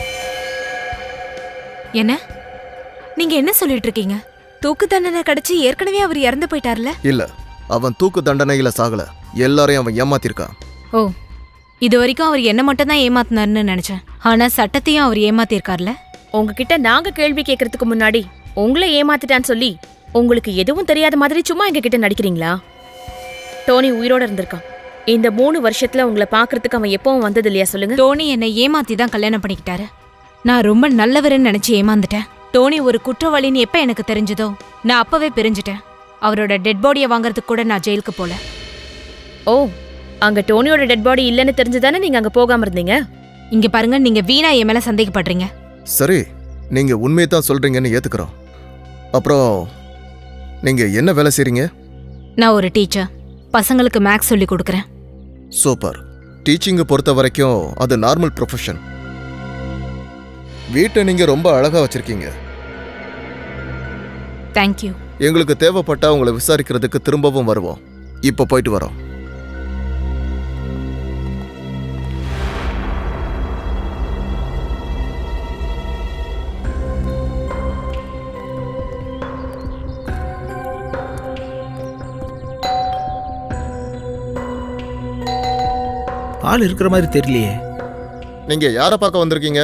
என்ன நீங்க என்ன சொல்லிட்டு இருக்கீங்க தூக்கு தண்டனை கிடைச்சு ஏற்கனவே அவர் இறந்து போயிட்டார்ல இல்ல அவன் தூக்கு தண்டனையில சாகல எல்லாரையும் அவன் ஏமாத்திருக்கான் ஓ இது வரைக்கும் அவர் என்ன மட்டும் தான் ஏமாத்தினார்னு நினைச்சேன் ஆனா சட்டத்தையும் அவர் ஏமாத்திருக்கார்ல உங்ககிட்ட நாங்க கேள்வி கேட்கறதுக்கு முன்னாடி உங்களை ஏமாத்திட்டான்னு சொல்லி உங்களுக்கு எதுவும் தெரியாத மாதிரி சும்மா எங்க கிட்ட நடிக்கிறீங்களா டோனி உயிரோட இருந்திருக்கான் இந்த மூணு வருஷத்துல உங்களை பாக்குறதுக்கு அவன் எப்பவும் வந்தது இல்லையா சொல்லுங்க டோனி என்னை ஏமாத்தி தான் கல்யாணம் பண்ணிக்கிட்டாரு நான் ரொம்ப நல்லவருன்னு நினைச்சு ஏமாந்துட்டேன் டோனி ஒரு குற்றவாளின்னு எப்ப எனக்கு தெரிஞ்சதோ நான் அப்பவே பிரிஞ்சுட்டேன் அவரோட டெட் பாடியை வாங்குறதுக்கு கூட நான் ஜெயிலுக்கு போல ஓ அங்க டோனியோட டெட் பாடி இல்லைன்னு தெரிஞ்சுதானே நீங்க அங்க போகாம இருந்தீங்க இங்க பாருங்க நீங்க வீணா என் மேல சந்தேகப்படுறீங்க சரி நீங்க உண்மையை தான் சொல்றீங்கன்னு ஏத்துக்கிறோம் அப்புறம் நீங்க என்ன வேலை செய்றீங்க நான் ஒரு டீச்சர் பசங்களுக்கு மேக்ஸ் சொல்லி கொடுக்குறேன் சூப்பர் டீச்சிங்கை பொறுத்த வரைக்கும் அது நார்மல் ப்ரொஃபஷன் வீட்டை நீங்க ரொம்ப அழகா வச்சிருக்கீங்க தேங்க்யூ எங்களுக்கு தேவைப்பட்டா உங்களை விசாரிக்கிறதுக்கு திரும்பவும் வருவோம் இப்போ போயிட்டு வரோம் ஆள் இருக்கிற மாதிரி தெரியலையே நீங்க யாரை பார்க்க வந்திருக்கீங்க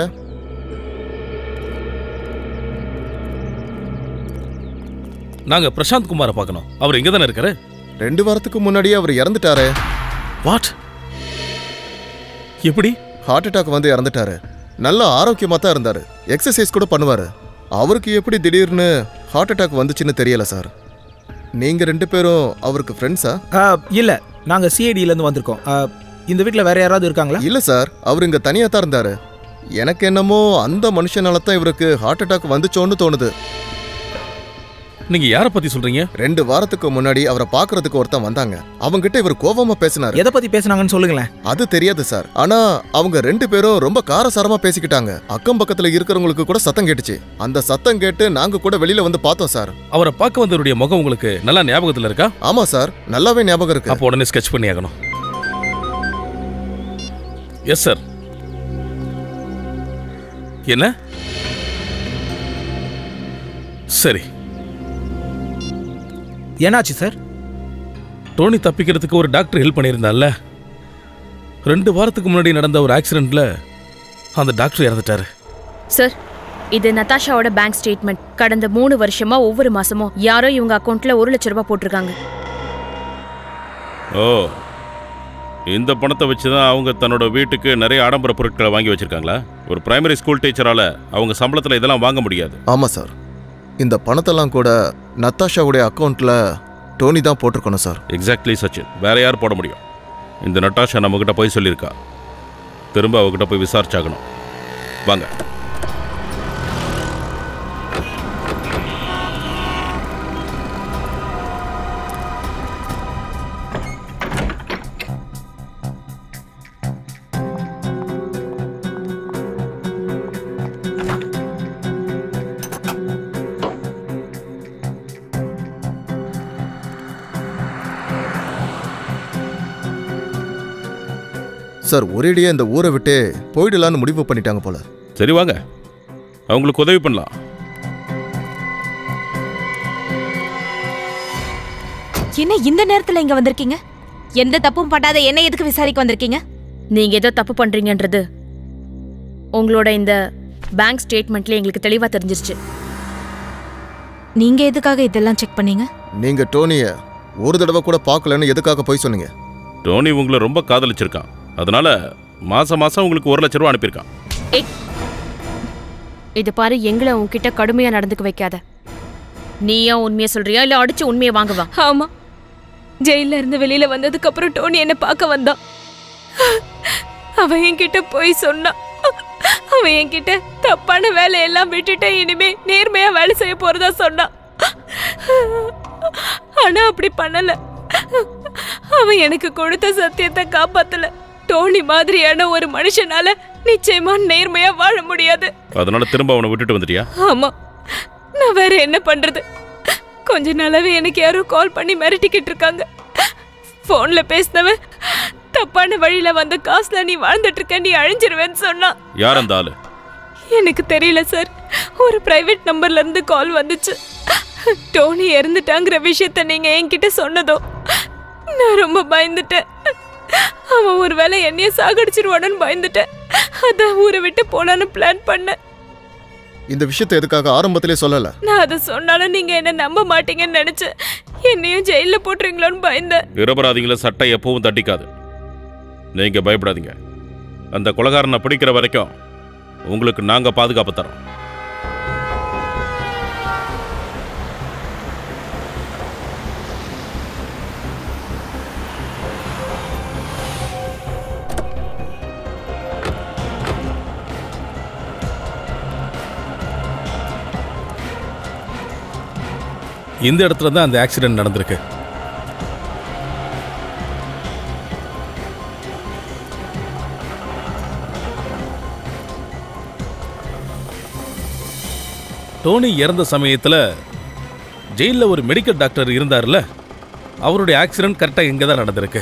நாங்க பிரசாந்த் குமாரை பார்க்கணும் அவர் இங்க தானே இருக்காரு ரெண்டு வாரத்துக்கு முன்னாடியே அவர் இறந்துட்டாரே வாட் எப்படி ஹார்ட் அட்டாக் வந்து இறந்துட்டாரு நல்ல ஆரோக்கியமா தான் இருந்தாரு எக்ஸசைஸ் கூட பண்ணுவாரு அவருக்கு எப்படி திடீர்னு ஹார்ட் அட்டாக் வந்துச்சுன்னு தெரியல சார் நீங்க ரெண்டு பேரும் அவருக்கு ஃப்ரெண்ட்ஸா ஆ, இல்ல நாங்க சிஐடில இருந்து வந்திருக்கோம் ஆ, இந்த வீட்ல வேற யாராவது இருக்காங்களா இல்ல சார் அவர் இங்க தனியா தான் இருந்தாரு எனக்கு என்னமோ அந்த மனுஷனால தான் இவருக்கு ஹார்ட் அட்டாக் வந்துச்சோன்னு தோணுது நீங்க யாரை பத்தி சொல்றீங்க ரெண்டு வாரத்துக்கு முன்னாடி அவரை பாக்குறதுக்கு ஒருத்தன் வந்தாங்க அவங்க கிட்ட இவர் கோவமா பேசினாரு எதை பத்தி பேசுனாங்கன்னு சொல்லுங்களேன் அது தெரியாது சார் ஆனா அவங்க ரெண்டு பேரும் ரொம்ப காரசாரமா பேசிக்கிட்டாங்க அக்கம் பக்கத்துல இருக்கிறவங்களுக்கு கூட சத்தம் கேட்டுச்சு அந்த சத்தம் கேட்டு நாங்க கூட வெளியில வந்து பார்த்தோம் சார் அவரை பார்க்க வந்தவருடைய முகம் உங்களுக்கு நல்லா ஞாபகத்துல இருக்கா ஆமா சார் நல்லாவே ஞாபகம் இருக்கு அப்போ உடனே ஸ்கெட்ச் பண்ணி ஆகணும் எஸ் சார் என்ன சரி என்னாச்சு சார் டோனி தப்பிக்கிறதுக்கு ஒரு டாக்டர் ஹெல்ப் பண்ணியிருந்தான்ல ரெண்டு வாரத்துக்கு முன்னாடி நடந்த ஒரு ஆக்சிடென்ட்ல அந்த டாக்டர் இறந்துட்டாரு சார் இது நதாஷாவோட பேங்க் ஸ்டேட்மெண்ட் கடந்த மூணு வருஷமா ஒவ்வொரு மாசமும் யாரோ இவங்க அக்கவுண்ட்ல ஒரு லட்ச ரூபாய் போட்டிருக்காங்க ஓ இந்த பணத்தை வச்சு தான் அவங்க தன்னோட வீட்டுக்கு நிறைய ஆடம்பர பொருட்களை வாங்கி வச்சிருக்காங்களா ஒரு பிரைமரி ஸ்கூல் டீச்சரால அவங்க சம்பளத்தில் இதெல்லாம் வாங்க முடியாது ஆமாம் சார் இந்த பணத்தெல்லாம் கூட நத்தாஷாவுடைய அக்கௌண்ட்டில் டோனி தான் போட்டிருக்கணும் சார் எக்ஸாக்ட்லி சச்சின் வேற யார் போட முடியும் இந்த நட்டாஷா நம்மக்கிட்ட போய் சொல்லியிருக்கா திரும்ப அவகிட்ட போய் விசாரிச்சாகணும் வாங்க சார் ஒரேடியாக இந்த ஊரை விட்டே போயிடலான்னு முடிவு பண்ணிட்டாங்க போல சரி வாங்க அவங்களுக்கு உதவி பண்ணலாம் என்ன இந்த நேரத்துல இங்க வந்திருக்கீங்க எந்த தப்பும் பண்ணாத என்ன எதுக்கு விசாரிக்க வந்திருக்கீங்க நீங்க ஏதோ தப்பு பண்றீங்கன்றது உங்களோட இந்த பேங்க் ஸ்டேட்மெண்ட்ல எங்களுக்கு தெளிவா தெரிஞ்சிருச்சு நீங்க எதுக்காக இதெல்லாம் செக் பண்ணீங்க நீங்கள் டோனியை ஒரு தடவை கூட பார்க்கலன்னு எதுக்காக போய் சொன்னீங்க டோனி உங்களை ரொம்ப காதலிச்சிருக்கான் அதனால மாசம் மாசம் உங்களுக்கு ஒரு லட்ச ரூபா அனுப்பியிருக்கான் ஏய் இது பாரு எங்களை உன்கிட்ட கடுமையா நடந்துக்க வைக்காத நீயா உண்மையை சொல்றியா இல்ல அடிச்சு உண்மையை வாங்குவா ஆமா ஜெயில இருந்து வெளியில வந்ததுக்கு அப்புறம் டோனி என்ன பார்க்க வந்தான் அவன் என்கிட்ட போய் சொன்னான் அவன் என்கிட்ட தப்பான வேலையெல்லாம் விட்டுட்டு இனிமே நேர்மையா வேலை செய்ய போறதா சொன்னான் ஆனா அப்படி பண்ணல அவன் எனக்கு கொடுத்த சத்தியத்தை காப்பாத்தல டோனி மாதிரியான ஒரு மனுஷனால நிச்சயமா நேர்மையா வாழ முடியாது அதனால திரும்ப அவனை விட்டுட்டு வந்துட்டியா ஆமா நான் வேற என்ன பண்றது கொஞ்ச நாளாவே எனக்கு யாரோ கால் பண்ணி மிரட்டிக்கிட்டு இருக்காங்க போன்ல பேசினவன் தப்பான வழியில வந்த காசுல நீ வாழ்ந்துட்டு இருக்க நீ அழிஞ்சிருவேன்னு சொன்னான் யார் அந்த ஆளு எனக்கு தெரியல சார் ஒரு பிரைவேட் நம்பர்ல இருந்து கால் வந்துச்சு டோனி இறந்துட்டாங்கிற விஷயத்த நீங்க என்கிட்ட சொன்னதோ நான் ரொம்ப பயந்துட்டேன் அவன் ஒருவேளை என்னைய சாகடிச்சிருவானு பயந்துட்டேன் அதான் ஊரை விட்டு போலான்னு பிளான் பண்ணேன் இந்த விஷயத்தை எதுக்காக ஆரம்பத்திலே சொல்லலை நான் அதை சொன்னாலும் நீங்க என்ன நம்ப மாட்டீங்கன்னு நினைச்சேன் என்னையும் ஜெயில போட்டுருங்களோன்னு பயந்தேன் நிரபராதிகளை சட்டை எப்பவும் தட்டிக்காது நீங்க பயப்படாதீங்க அந்த கொலகாரனை பிடிக்கிற வரைக்கும் உங்களுக்கு நாங்க பாதுகாப்பு தரோம் இந்த இடத்துல தான் அந்த ஆக்சிடென்ட் நடந்திருக்கு டோனி இறந்த சமயத்தில் ஜெயிலில் ஒரு மெடிக்கல் டாக்டர் இருந்தார்ல அவருடைய ஆக்சிடென்ட் கரெக்டாக இங்கே தான் நடந்திருக்கு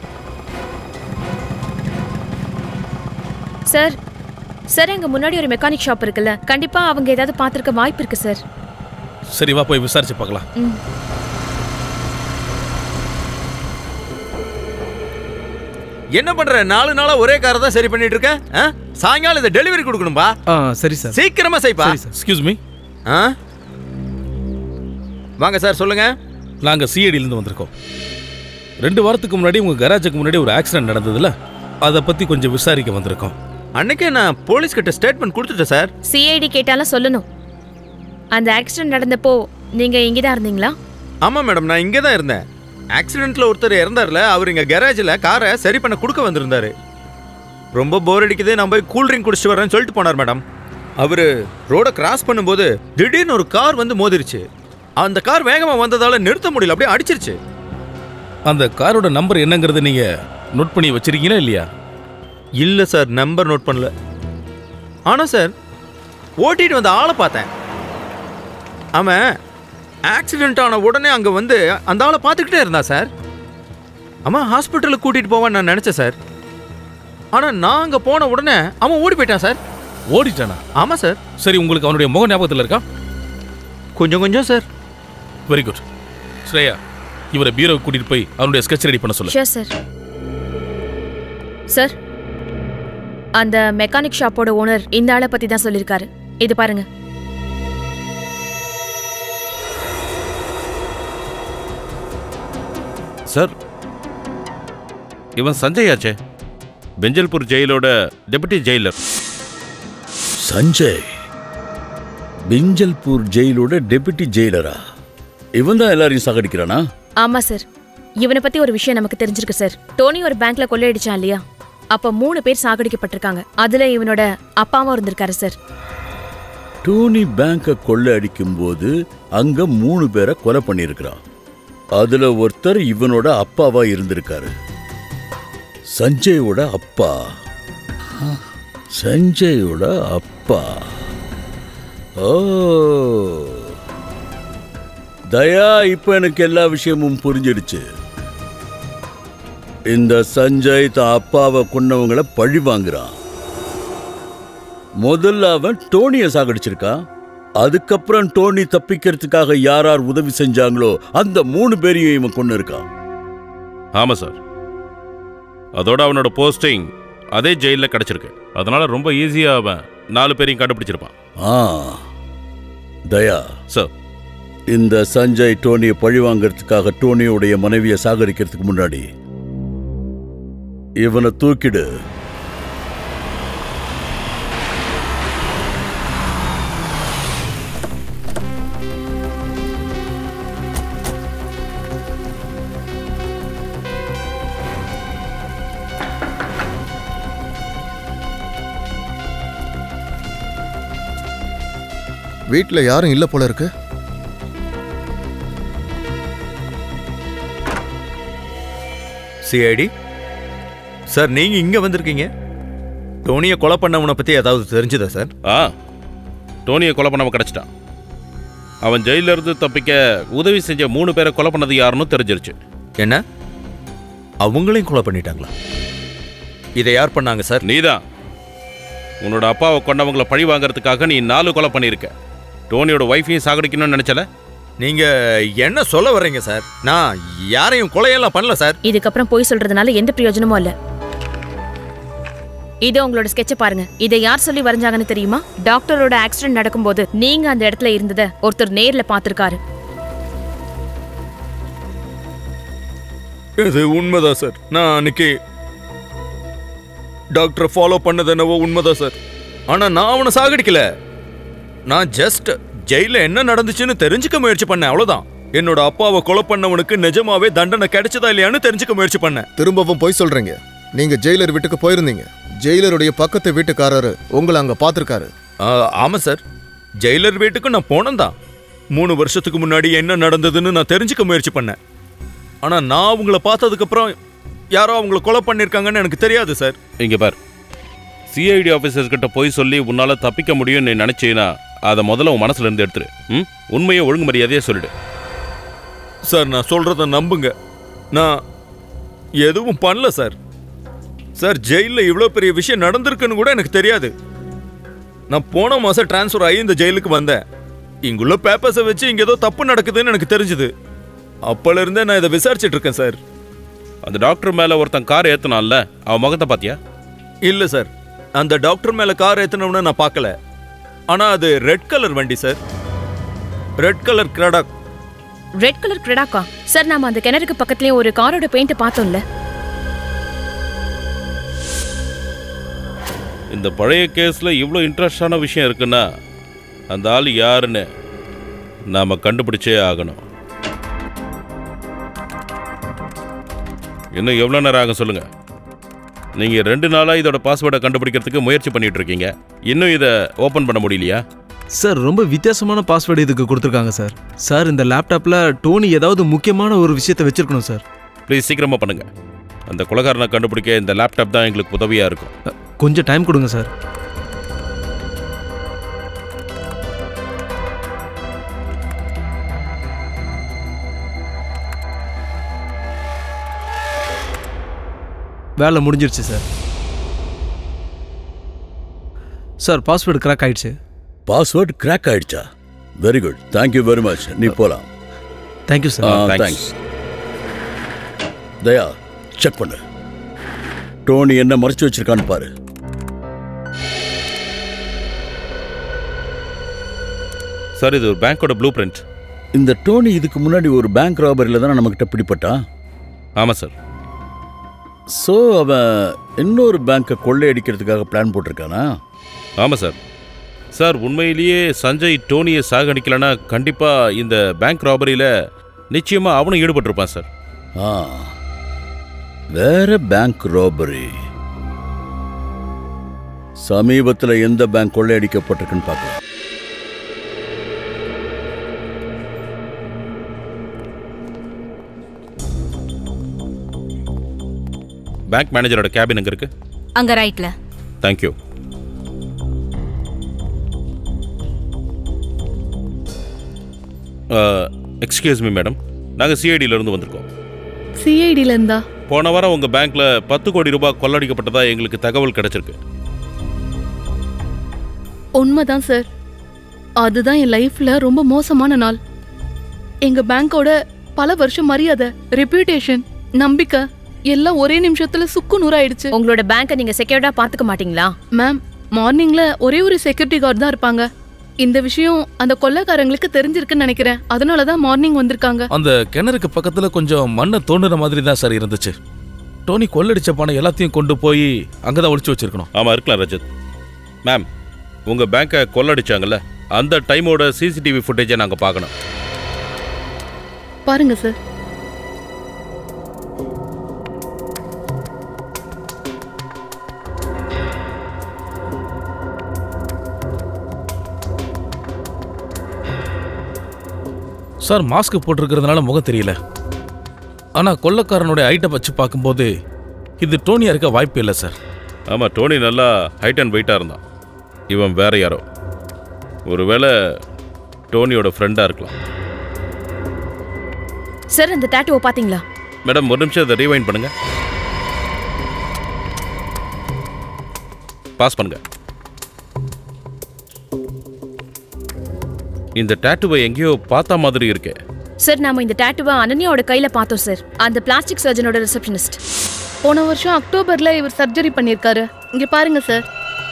சார் சார் எங்க முன்னாடி ஒரு மெக்கானிக் ஷாப் இருக்குல்ல கண்டிப்பா அவங்க ஏதாவது பார்த்திருக்க வாய்ப்பு இருக்கு சார் சரி வா போய் விசாரிச்சு பார்க்கலாம் ம் என்ன பண்ற நாலு நாளா ஒரே காரை தான் சரி பண்ணிட்டு இருக்க ஆ? சாயங்காலம் இதை டெலிவரி கொடுக்கணும்பா ஆ சரி சார் சீக்கிரமா செய்ப்பா எக்ஸ்கியூஸ் மீ ஆ வாங்க சார் சொல்லுங்க நாங்கள் சிஐடியிலேருந்து வந்திருக்கோம் ரெண்டு வாரத்துக்கு முன்னாடி உங்கள் கராஜுக்கு முன்னாடி ஒரு ஆக்சிடென்ட் நடந்ததுல அதை பற்றி கொஞ்சம் விசாரிக்க வந்திருக்கோம் அன்னைக்கே நான் போலீஸ் கிட்ட ஸ்டேட்மெண்ட் கொடுத்துட்டேன் சார் சிஐடி கேட்டாலும் சொல்லணும் அந்த ஆக்சிடென்ட் நடந்தப்போ நீங்க இங்கே தான் இருந்தீங்களா ஆமா மேடம் நான் இங்கே தான் இருந்தேன் ஆக்சிடென்ட்ல ஒருத்தர் இறந்தார்ல அவர் இங்க கேரேஜில் காரை சரி பண்ண கொடுக்க வந்திருந்தாரு ரொம்ப போர் அடிக்குது நான் போய் கூல் ட்ரிங்க் குடிச்சிட்டு வரேன்னு சொல்லிட்டு போனார் மேடம் அவர் ரோடை கிராஸ் பண்ணும்போது திடீர்னு ஒரு கார் வந்து மோதிருச்சு அந்த கார் வேகமா வந்ததால நிறுத்த முடியல அப்படியே அடிச்சிருச்சு அந்த காரோட நம்பர் என்னங்கிறது நீங்கள் நோட் பண்ணி வச்சிருக்கீங்களா இல்லையா இல்ல சார் நம்பர் நோட் பண்ணல ஆனா சார் ஓட்டிட்டு வந்த ஆளை பார்த்தேன் அவன் ஆக்சிடென்ட் ஆன உடனே அங்க வந்து அந்த ஆளை பார்த்துக்கிட்டே இருந்தா சார் அவன் ஹாஸ்பிட்டலுக்கு கூட்டிட்டு போவான்னு நான் நினைச்சேன் சார் ஆனா நான் அங்க போன உடனே அவன் ஓடி போயிட்டான் சார் ஓடிட்டானா ஆமா சார் சரி உங்களுக்கு அவனுடைய முக ஞாபகத்தில் இருக்கா கொஞ்சம் கொஞ்சம் சார் வெரி குட் ஸ்ரேயா இவரை பீரோவுக்கு கூட்டிட்டு போய் அவனுடைய ஸ்கெட்ச் ரெடி பண்ண சொல்லு ஷியோர் சார் சார் அந்த மெக்கானிக் ஷாப்போட ஓனர் இந்த ஆளை பத்தி தான் சொல்லியிருக்காரு இது பாருங்க சார் இவன் சஞ்சய் ஆச்சே பெஞ்சல்பூர் ஜெயிலோட டெபுட்டி ஜெயிலர் சஞ்சய் பிஞ்சல்பூர் ஜெயிலோட டெபுட்டி ஜெயிலரா இவன் தான் எல்லாரையும் சாகடிக்கிறானா ஆமா சார் இவனை பத்தி ஒரு விஷயம் நமக்கு தெரிஞ்சிருக்கு சார் டோனி ஒரு பேங்க்ல கொள்ளையடிச்சான் இல்லையா அப்ப மூணு பேர் சாகடிக்கப்பட்டிருக்காங்க அதுல இவனோட அப்பாவும் இருந்திருக்காரு சார் டோனி பேங்கை கொள்ளை அடிக்கும் போது அங்க மூணு பேரை கொலை பண்ணியிருக்கிறான் அதுல ஒருத்தர் இவனோட அப்பாவா இருந்திருக்காரு சஞ்சயோட அப்பா சஞ்சயோட அப்பா ஓ தயா இப்ப எனக்கு எல்லா விஷயமும் புரிஞ்சிடுச்சு இந்த சஞ்சய் தான் அப்பாவை கொன்னவங்கள பழி வாங்குறான் முதல்ல அவன் டோனியை சாகடிச்சிருக்கான் அதுக்கப்புறம் டோனி தப்பிக்கிறதுக்காக யார் யார் உதவி செஞ்சாங்களோ அந்த மூணு பேரையும் இவன் கொண்டு இருக்கான் ஆமா சார் அதோட அவனோட போஸ்டிங் அதே ஜெயிலில் கிடைச்சிருக்கு அதனால ரொம்ப ஈஸியா அவன் நாலு பேரையும் கண்டுபிடிச்சிருப்பான் ஆ தயா சார் இந்த சஞ்சய் டோனியை பழி வாங்கறதுக்காக டோனியோடைய மனைவியை சாகடிக்கிறதுக்கு முன்னாடி இவனை தூக்கிடு வீட்டில் யாரும் இல்லை போல இருக்கு சிஐடி சார் நீங்க இங்க வந்திருக்கீங்க டோனியை கொலை பண்ணவனை பத்தி ஏதாவது தெரிஞ்சுதா சார் ஆ டோனியை கொலை பண்ணவன் கிடைச்சிட்டான் அவன் ஜெயில இருந்து தப்பிக்க உதவி செஞ்ச மூணு பேரை கொலை பண்ணது யாருன்னு தெரிஞ்சிருச்சு என்ன அவங்களையும் கொலை பண்ணிட்டாங்களா இதை யார் பண்ணாங்க சார் நீதான் உன்னோட அப்பாவை கொண்டவங்கள பழி வாங்குறதுக்காக நீ நாலு கொலை பண்ணியிருக்க டோனியோட ஒய்ஃபையும் சாகடிக்கணும்னு நினைச்சல நீங்க என்ன சொல்ல வர்றீங்க சார் நான் யாரையும் கொலையெல்லாம் பண்ணல சார் இதுக்கப்புறம் போய் சொல்றதுனால எந்த பிரயோஜனமும் இல்ல இது உங்களோட ஸ்கெட்சை பாருங்க இதை யார் சொல்லி வரைஞ்சாங்கன்னு தெரியுமா டாக்டரோட ஆக்சிடென்ட் நடக்கும்போது நீங்க அந்த இடத்துல இருந்தத ஒருத்தர் நேர்ல பார்த்திருக்காரு இது உண்மைதான் சார் நான் அன்னைக்கு டாக்டரை ஃபாலோ பண்ணது என்னவோ உண்மைதான் சார் ஆனா நான் அவனை சாகடிக்கல நான் ஜஸ்ட் ஜெயில என்ன நடந்துச்சுன்னு தெரிஞ்சுக்க முயற்சி பண்ணேன் அவ்வளவுதான் என்னோட அப்பாவை கொலை பண்ணவனுக்கு நிஜமாவே தண்டனை கிடைச்சதா இல்லையான்னு தெரிஞ்சுக்க முயற்சி பண்ணேன் திரும்பவும் போய் சொல்றீங்க நீங்க ஜெயிலர் வீட்டுக்கு போயிருந்தீங்க ஜெயிலருடைய பக்கத்து வீட்டுக்காரரு உங்களை அங்க பார்த்திருக்காரு ஆ, ஆமா சார் ஜெயிலர் வீட்டுக்கு நான் போனேன் தான் மூணு வருஷத்துக்கு முன்னாடி என்ன நடந்ததுன்னு நான் தெரிஞ்சுக்க முயற்சி பண்ணேன் ஆனா நான் அவங்கள பார்த்ததுக்கு அப்புறம் யாரோ அவங்கள கொலை பண்ணிருக்காங்கன்னு எனக்கு தெரியாது சார் இங்க பார் சிஐடி ஆஃபீஸர்ஸ் கிட்ட போய் சொல்லி உன்னால தப்பிக்க முடியும்னு நீ நினைச்சீனா அதை முதல்ல உன் மனசுல இருந்து எடுத்துரு ம் உண்மையை ஒழுங்கு மரியாதையே சொல்லிடு சார் நான் சொல்றத நம்புங்க நான் எதுவும் பண்ணல சார் சார் ஜெயிலில் இவ்வளோ பெரிய விஷயம் நடந்திருக்குன்னு கூட எனக்கு தெரியாது நான் போன மாதம் ட்ரான்ஸ்ஃபர் ஆகி இந்த ஜெயிலுக்கு வந்தேன் இங்குள்ள பேப்பர்ஸை வச்சு இங்கே ஏதோ தப்பு நடக்குதுன்னு எனக்கு தெரிஞ்சுது அப்பல இருந்தே நான் இதை விசாரிச்சிட்டு இருக்கேன் சார் அந்த டாக்டர் மேல ஒருத்தன் கார் ஏத்துனான்ல அவன் முகத்தை பாத்தியா இல்லை சார் அந்த டாக்டர் மேலே கார் ஏற்றினவன நான் பார்க்கல ஆனால் அது ரெட் கலர் வண்டி சார் ரெட் கலர் கிராடாக் ரெட் கலர் கிரெடாக்கா சார் நாம அந்த கிணறுக்கு பக்கத்துலயே ஒரு காரோட பெயிண்ட் பார்த்தோம்ல இந்த பழைய கேஸ்ல இவ்வளோ இன்ட்ரெஸ்டான விஷயம் இருக்குன்னா அந்த ஆள் யாருன்னு நாம கண்டுபிடிச்சே ஆகணும் இன்னும் எவ்வளோ நேரம் ஆகும் சொல்லுங்க நீங்க ரெண்டு நாளா இதோட பாஸ்வேர்டை கண்டுபிடிக்கிறதுக்கு முயற்சி பண்ணிட்டு இருக்கீங்க இன்னும் இதை ஓபன் பண்ண முடியலையா சார் ரொம்ப வித்தியாசமான பாஸ்வேர்டு இதுக்கு கொடுத்துருக்காங்க சார் சார் இந்த லேப்டாப்பில் டோனி ஏதாவது முக்கியமான ஒரு விஷயத்தை வச்சிருக்கணும் சார் ப்ளீஸ் சீக்கிரமா பண்ணுங்க அந்த கொலகாரனை கண்டுபிடிக்க இந்த லேப்டாப் தான் எங்களுக்கு உதவியா இருக்கும் கொஞ்சம் டைம் கொடுங்க சார் வேலை முடிஞ்சிருச்சு சார் சார் பாஸ்வேர்டு கிராக் ஆயிடுச்சு பாஸ்வேர்டு கிராக் ஆயிடுச்சா very good thank you very much நீ போலாம் thank you sir thanks Daya check பண்ணு டோனி என்ன மறைச்சு வச்சிருக்கான்னு பாரு சார் இது ஒரு பேங்க்கோட ப்ளூ பிரிண்ட் இந்த டோனி இதுக்கு முன்னாடி ஒரு பேங்க் ராபரியில் தானே நம்மக்கிட்ட பிடிப்பட்டான் ஆமாம் சார் ஸோ அவன் இன்னொரு பேங்க்கை கொள்ளையடிக்கிறதுக்காக பிளான் போட்டிருக்கானா ஆமாம் சார் சார் உண்மையிலேயே சஞ்சய் டோனியை சாகடிக்கலைன்னா கண்டிப்பாக இந்த பேங்க் ராபரியில் நிச்சயமாக அவனும் ஈடுபட்டிருப்பான் சார் ஆ வேற பேங்க் ராபரி சமீபத்தில் எந்த பேங்க் கொள்ளையடிக்கப்பட்டிருக்குன்னு பார்க்கலாம் பேங்க் மேனேஜரோட கேபின் எங்கே இருக்கு அங்க ரைட்ல தேங்க்யூ எக்ஸ்கியூஸ் மீ மேடம் நாங்கள் சிஐடியிலேருந்து வந்திருக்கோம் சிஐடில இருந்தா போன வாரம் உங்கள் பேங்க்கில் பத்து கோடி ரூபாய் கொள்ளடிக்கப்பட்டதா எங்களுக்கு தகவல் கிடைச்சிருக்கு உண்மைதான் சார் அதுதான் என் லைஃப்ல ரொம்ப மோசமான நாள் எங்க பேங்கோட பல வருஷம் மரியாதை ரெப்யூட்டேஷன் நம்பிக்கை எல்லாம் ஒரே நிமிஷத்துல சுக்கு நூறாயிடுச்சு உங்களோட பேங்கை நீங்க செக்யூர்டா பாத்துக்க மாட்டீங்களா மேம் மார்னிங்ல ஒரே ஒரு செக்யூரிட்டி கார்டு தான் இருப்பாங்க இந்த விஷயம் அந்த கொள்ளைக்காரங்களுக்கு தெரிஞ்சிருக்குன்னு நினைக்கிறேன் அதனால தான் மார்னிங் வந்திருக்காங்க அந்த கிணறுக்கு பக்கத்துல கொஞ்சம் மண்ணை தோண்டுற மாதிரி தான் சார் இருந்துச்சு டோனி கொள்ளடிச்ச பணம் எல்லாத்தையும் கொண்டு போய் அங்கதான் ஒளிச்சு வச்சிருக்கணும் ஆமாம் இருக்கலாம் ரஜத் மேம் உங்கள் பேங்க்கை கொள்ளடிச்சாங்கல்ல அந்த டைமோட சிசிடிவி ஃபுட்டேஜை நாங்கள் பார்க்கணும் பாருங்க சார் சார் மாஸ்க் போட்டிருக்கிறதுனால முகம் தெரியல ஆனா கொள்ளக்காரனுடைய ஐட்டம் வச்சு பார்க்கும்போது இது டோனியா இருக்க வாய்ப்பு இல்லை சார் ஆமாம் டோனி நல்லா ஹைட் அண்ட் வெயிட்டாக இருந்தான் இவன் வேற யாரோ ஒருவேளை டோனியோட ஃப்ரெண்டாக இருக்கலாம் சார் அந்த டேட்டுவை பாத்தீங்களா மேடம் ஒரு நிமிஷம் அதை ரீவைண்ட் பண்ணுங்க பாஸ் பண்ணுங்க இந்த டேட்டுவை எங்கேயோ பார்த்த மாதிரி இருக்கே சார் நாம இந்த டேட்டுவை அனன்யாவோட கையில பார்த்தோம் சார் அந்த பிளாஸ்டிக் சர்ஜனோட ரிசப்ஷனிஸ்ட் போன வருஷம் அக்டோபர்ல இவர் சர்ஜரி பண்ணியிருக்காரு இங்க பாருங்க சார்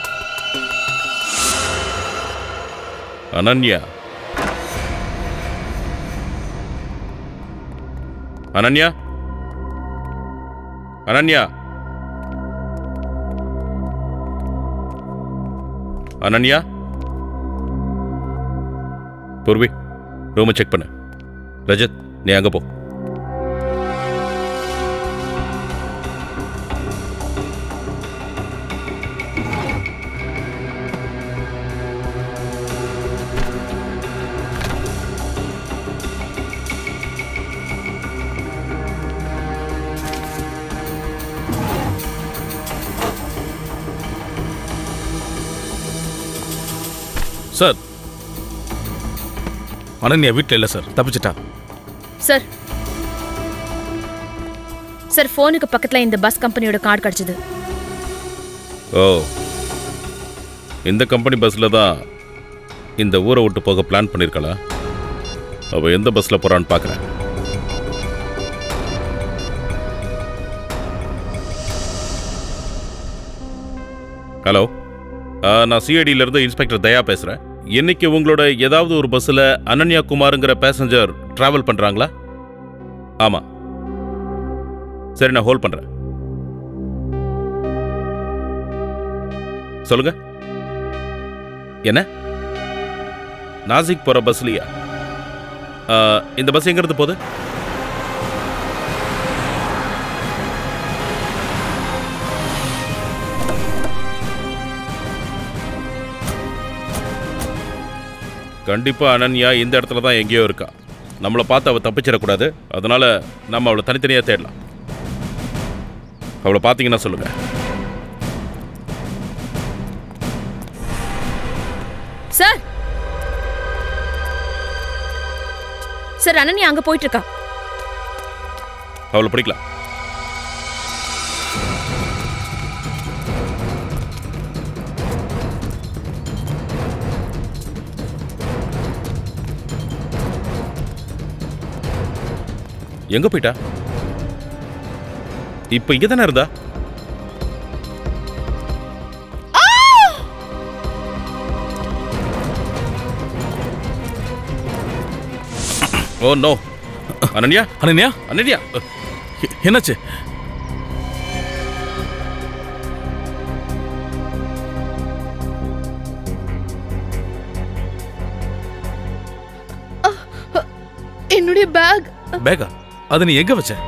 அனன்யா அனன்யா அனன்யா அனன்யா பூர்வி ரூமை செக் பண்ணு ரஜத் நீ அங்கே போ சார் அனன்யா வீட்டில் இல்லை சார் தப்பிச்சிட்டா சார் சார் ஃபோனுக்கு பக்கத்துல இந்த பஸ் கம்பெனியோட கார்டு கிடைச்சது ஓ இந்த கம்பெனி பஸ்ஸில் தான் இந்த ஊரை விட்டு போக பிளான் பண்ணியிருக்காளா அவள் எந்த பஸ்ஸில் போகிறான்னு பார்க்குறேன் ஹலோ ஆ, நான் சிஐடியிலேருந்து இன்ஸ்பெக்டர் தயா பேசுகிறேன் இன்னைக்கு உங்களோட ஏதாவது ஒரு பஸ்ஸில் அனன்யா குமாருங்கிற பேசஞ்சர் ட்ராவல் பண்ணுறாங்களா ஆமாம் சரி நான் ஹோல்ட் பண்ணுறேன் சொல்லுங்க என்ன நாசிக் போற பஸ்லையா ஆ, இந்த பஸ் எங்க இருந்து போகுது கண்டிப்பா அனன்யா இந்த இடத்துல தான் எங்கேயோ இருக்கா நம்மளை பார்த்து அவள் தப்பிச்சிடக்கூடாது அதனால நம்ம அவளை தனித்தனியாக தேடலாம் அவளை பார்த்தீங்கன்னா சொல்லுங்க சார் சார் அனன்யா அங்க போயிட்டு இருக்கா அவளை பிடிக்கலாம் எங்க போயிட்டா இப்ப இங்க தானே இருந்தா ஓ நோ அனன்யா அனன்யா அனன்யா எ- என்னாச்சு என்னுடைய பேக் பேகா அதை நீ எங்க வச்ச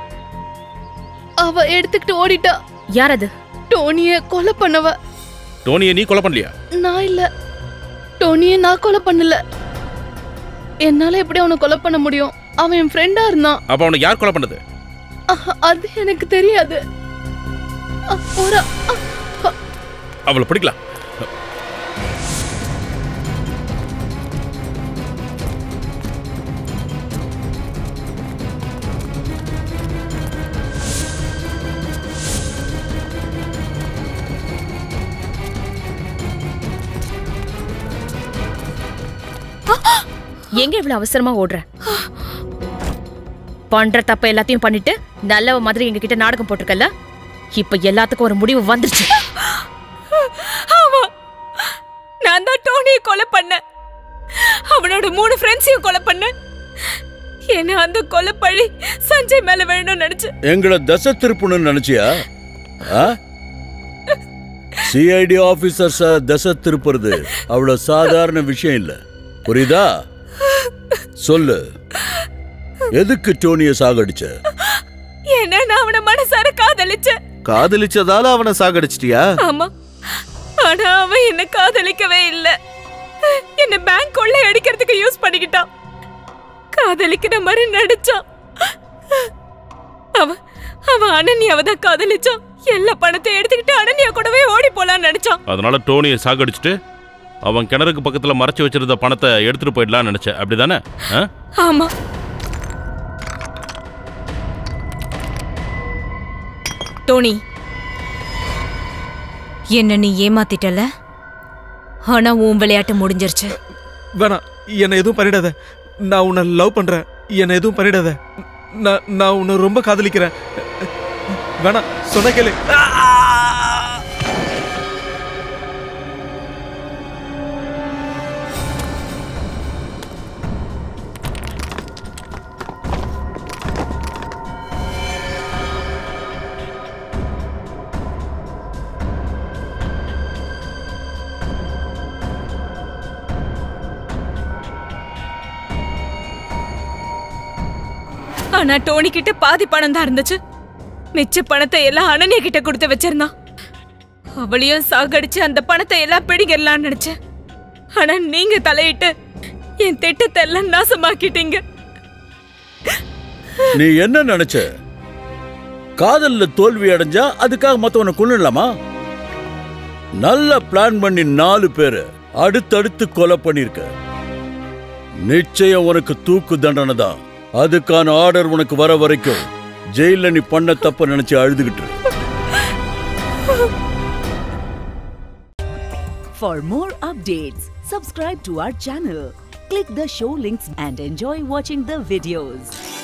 அவ எடுத்துக்கிட்டு ஓடிட்டா யார் அது டோனிய கொலை பண்ணவ டோனியை நீ கொலை பண்ணலையா நான் இல்ல டோனிய நான் கொலை பண்ணல என்னால எப்படி அவனை கொலை பண்ண முடியும் அவன் என் ஃப்ரெண்டா இருந்தான் அப்ப அவனை யார் கொலை பண்ணது அஹ், அது எனக்கு தெரியாது அஹ், போறா அஹ், அவளை பிடிக்கலாம் எங்க இவ்வளவு அவசரமா ஓடுற பண்ற தப்ப எல்லாத்தையும் பண்ணிட்டு நல்லவ மாதிரி எங்க கிட்ட நாடகம் போட்டிருக்கல இப்ப எல்லாத்துக்கும் ஒரு முடிவு வந்துருச்சு ஆமா நான் தான் டோனியை கொலை பண்ணேன் அவனோட மூணு ஃப்ரெண்ட்ஸையும் கொலை பண்ணேன் என்ன அந்த கொலை பழி சஞ்சய் மேல வேணும்னு நினைச்சு எங்களை தசை திருப்பணும்னு நினைச்சியா சிஐடி ஆபீசர்ஸ தசை திருப்புறது அவ்வளவு சாதாரண விஷயம் இல்ல புரியுதா சொல்லு எதுக்கு டோனிய சாகடிச்ச ஏன்னா நான் அவனை மனசார காதலிச்சேன் காதலிச்சதால அவனை சாகடிச்சிட்டியா ஆமா ஆனா அவன் என்ன காதலிக்கவே இல்ல என்ன பேங்க் கொள்ளை அடிக்கிறதுக்கு யூஸ் பண்ணிக்கிட்டான் காதலிக்கிற மாதிரி நடிச்சான் அவன் அவன் அனன்யாவை தான் காதலிச்சான் எல்லா பணத்தையும் எடுத்துக்கிட்டு அனன்யா கூடவே ஓடி போலான்னு நினைச்சான் அதனால டோனியை சாகடிச்சிட்டு அவன் கிணறுக்கு பக்கத்துல மறைச்சு வச்சிருந்த பணத்தை எடுத்துட்டு போயிடலாம்னு நினைச்ச அப்படிதானே ஆ? ஆமா டோனி என்ன நீ ஏமாத்திட்டல ஆனா உன் விளையாட்டு முடிஞ்சிருச்சு வேணாம் என்னை எதுவும் பண்ணிடாத நான் உன்னை லவ் பண்றேன் என்னை எதுவும் பண்ணிடாத நான் நான் உன்னை ரொம்ப காதலிக்கிறேன் வேணாம் சொன்ன கேளு ஆனா டோனி கிட்ட பாதி பணம் தான் இருந்துச்சு மிச்ச பணத்தை எல்லாம் அனன்யா கிட்ட கொடுத்து வச்சிருந்தான் அவளையும் சாகடிச்சு அந்த பணத்தை எல்லாம் பிடிங்கிடலாம்னு நினைச்சேன் ஆனா நீங்க தலையிட்டு என் திட்டத்தை எல்லாம் நாசமாக்கிட்டீங்க நீ என்ன நினைச்ச காதல்ல தோல்வி அடைஞ்சா அதுக்காக மத்தவனை கொண்டுடலாமா நல்ல பிளான் பண்ணி நாலு பேரை அடுத்தடுத்து கொலை பண்ணிருக்க நிச்சயம் உனக்கு தூக்கு தண்டனை தான் அதுக்கான ஆர்டர் உனக்கு வர வரைக்கும் ஜெயில நீ பண்ண தப்ப நினைச்சு அழுதுகிட்டு இரு. For more updates, subscribe to our channel, click the show links and enjoy watching the videos.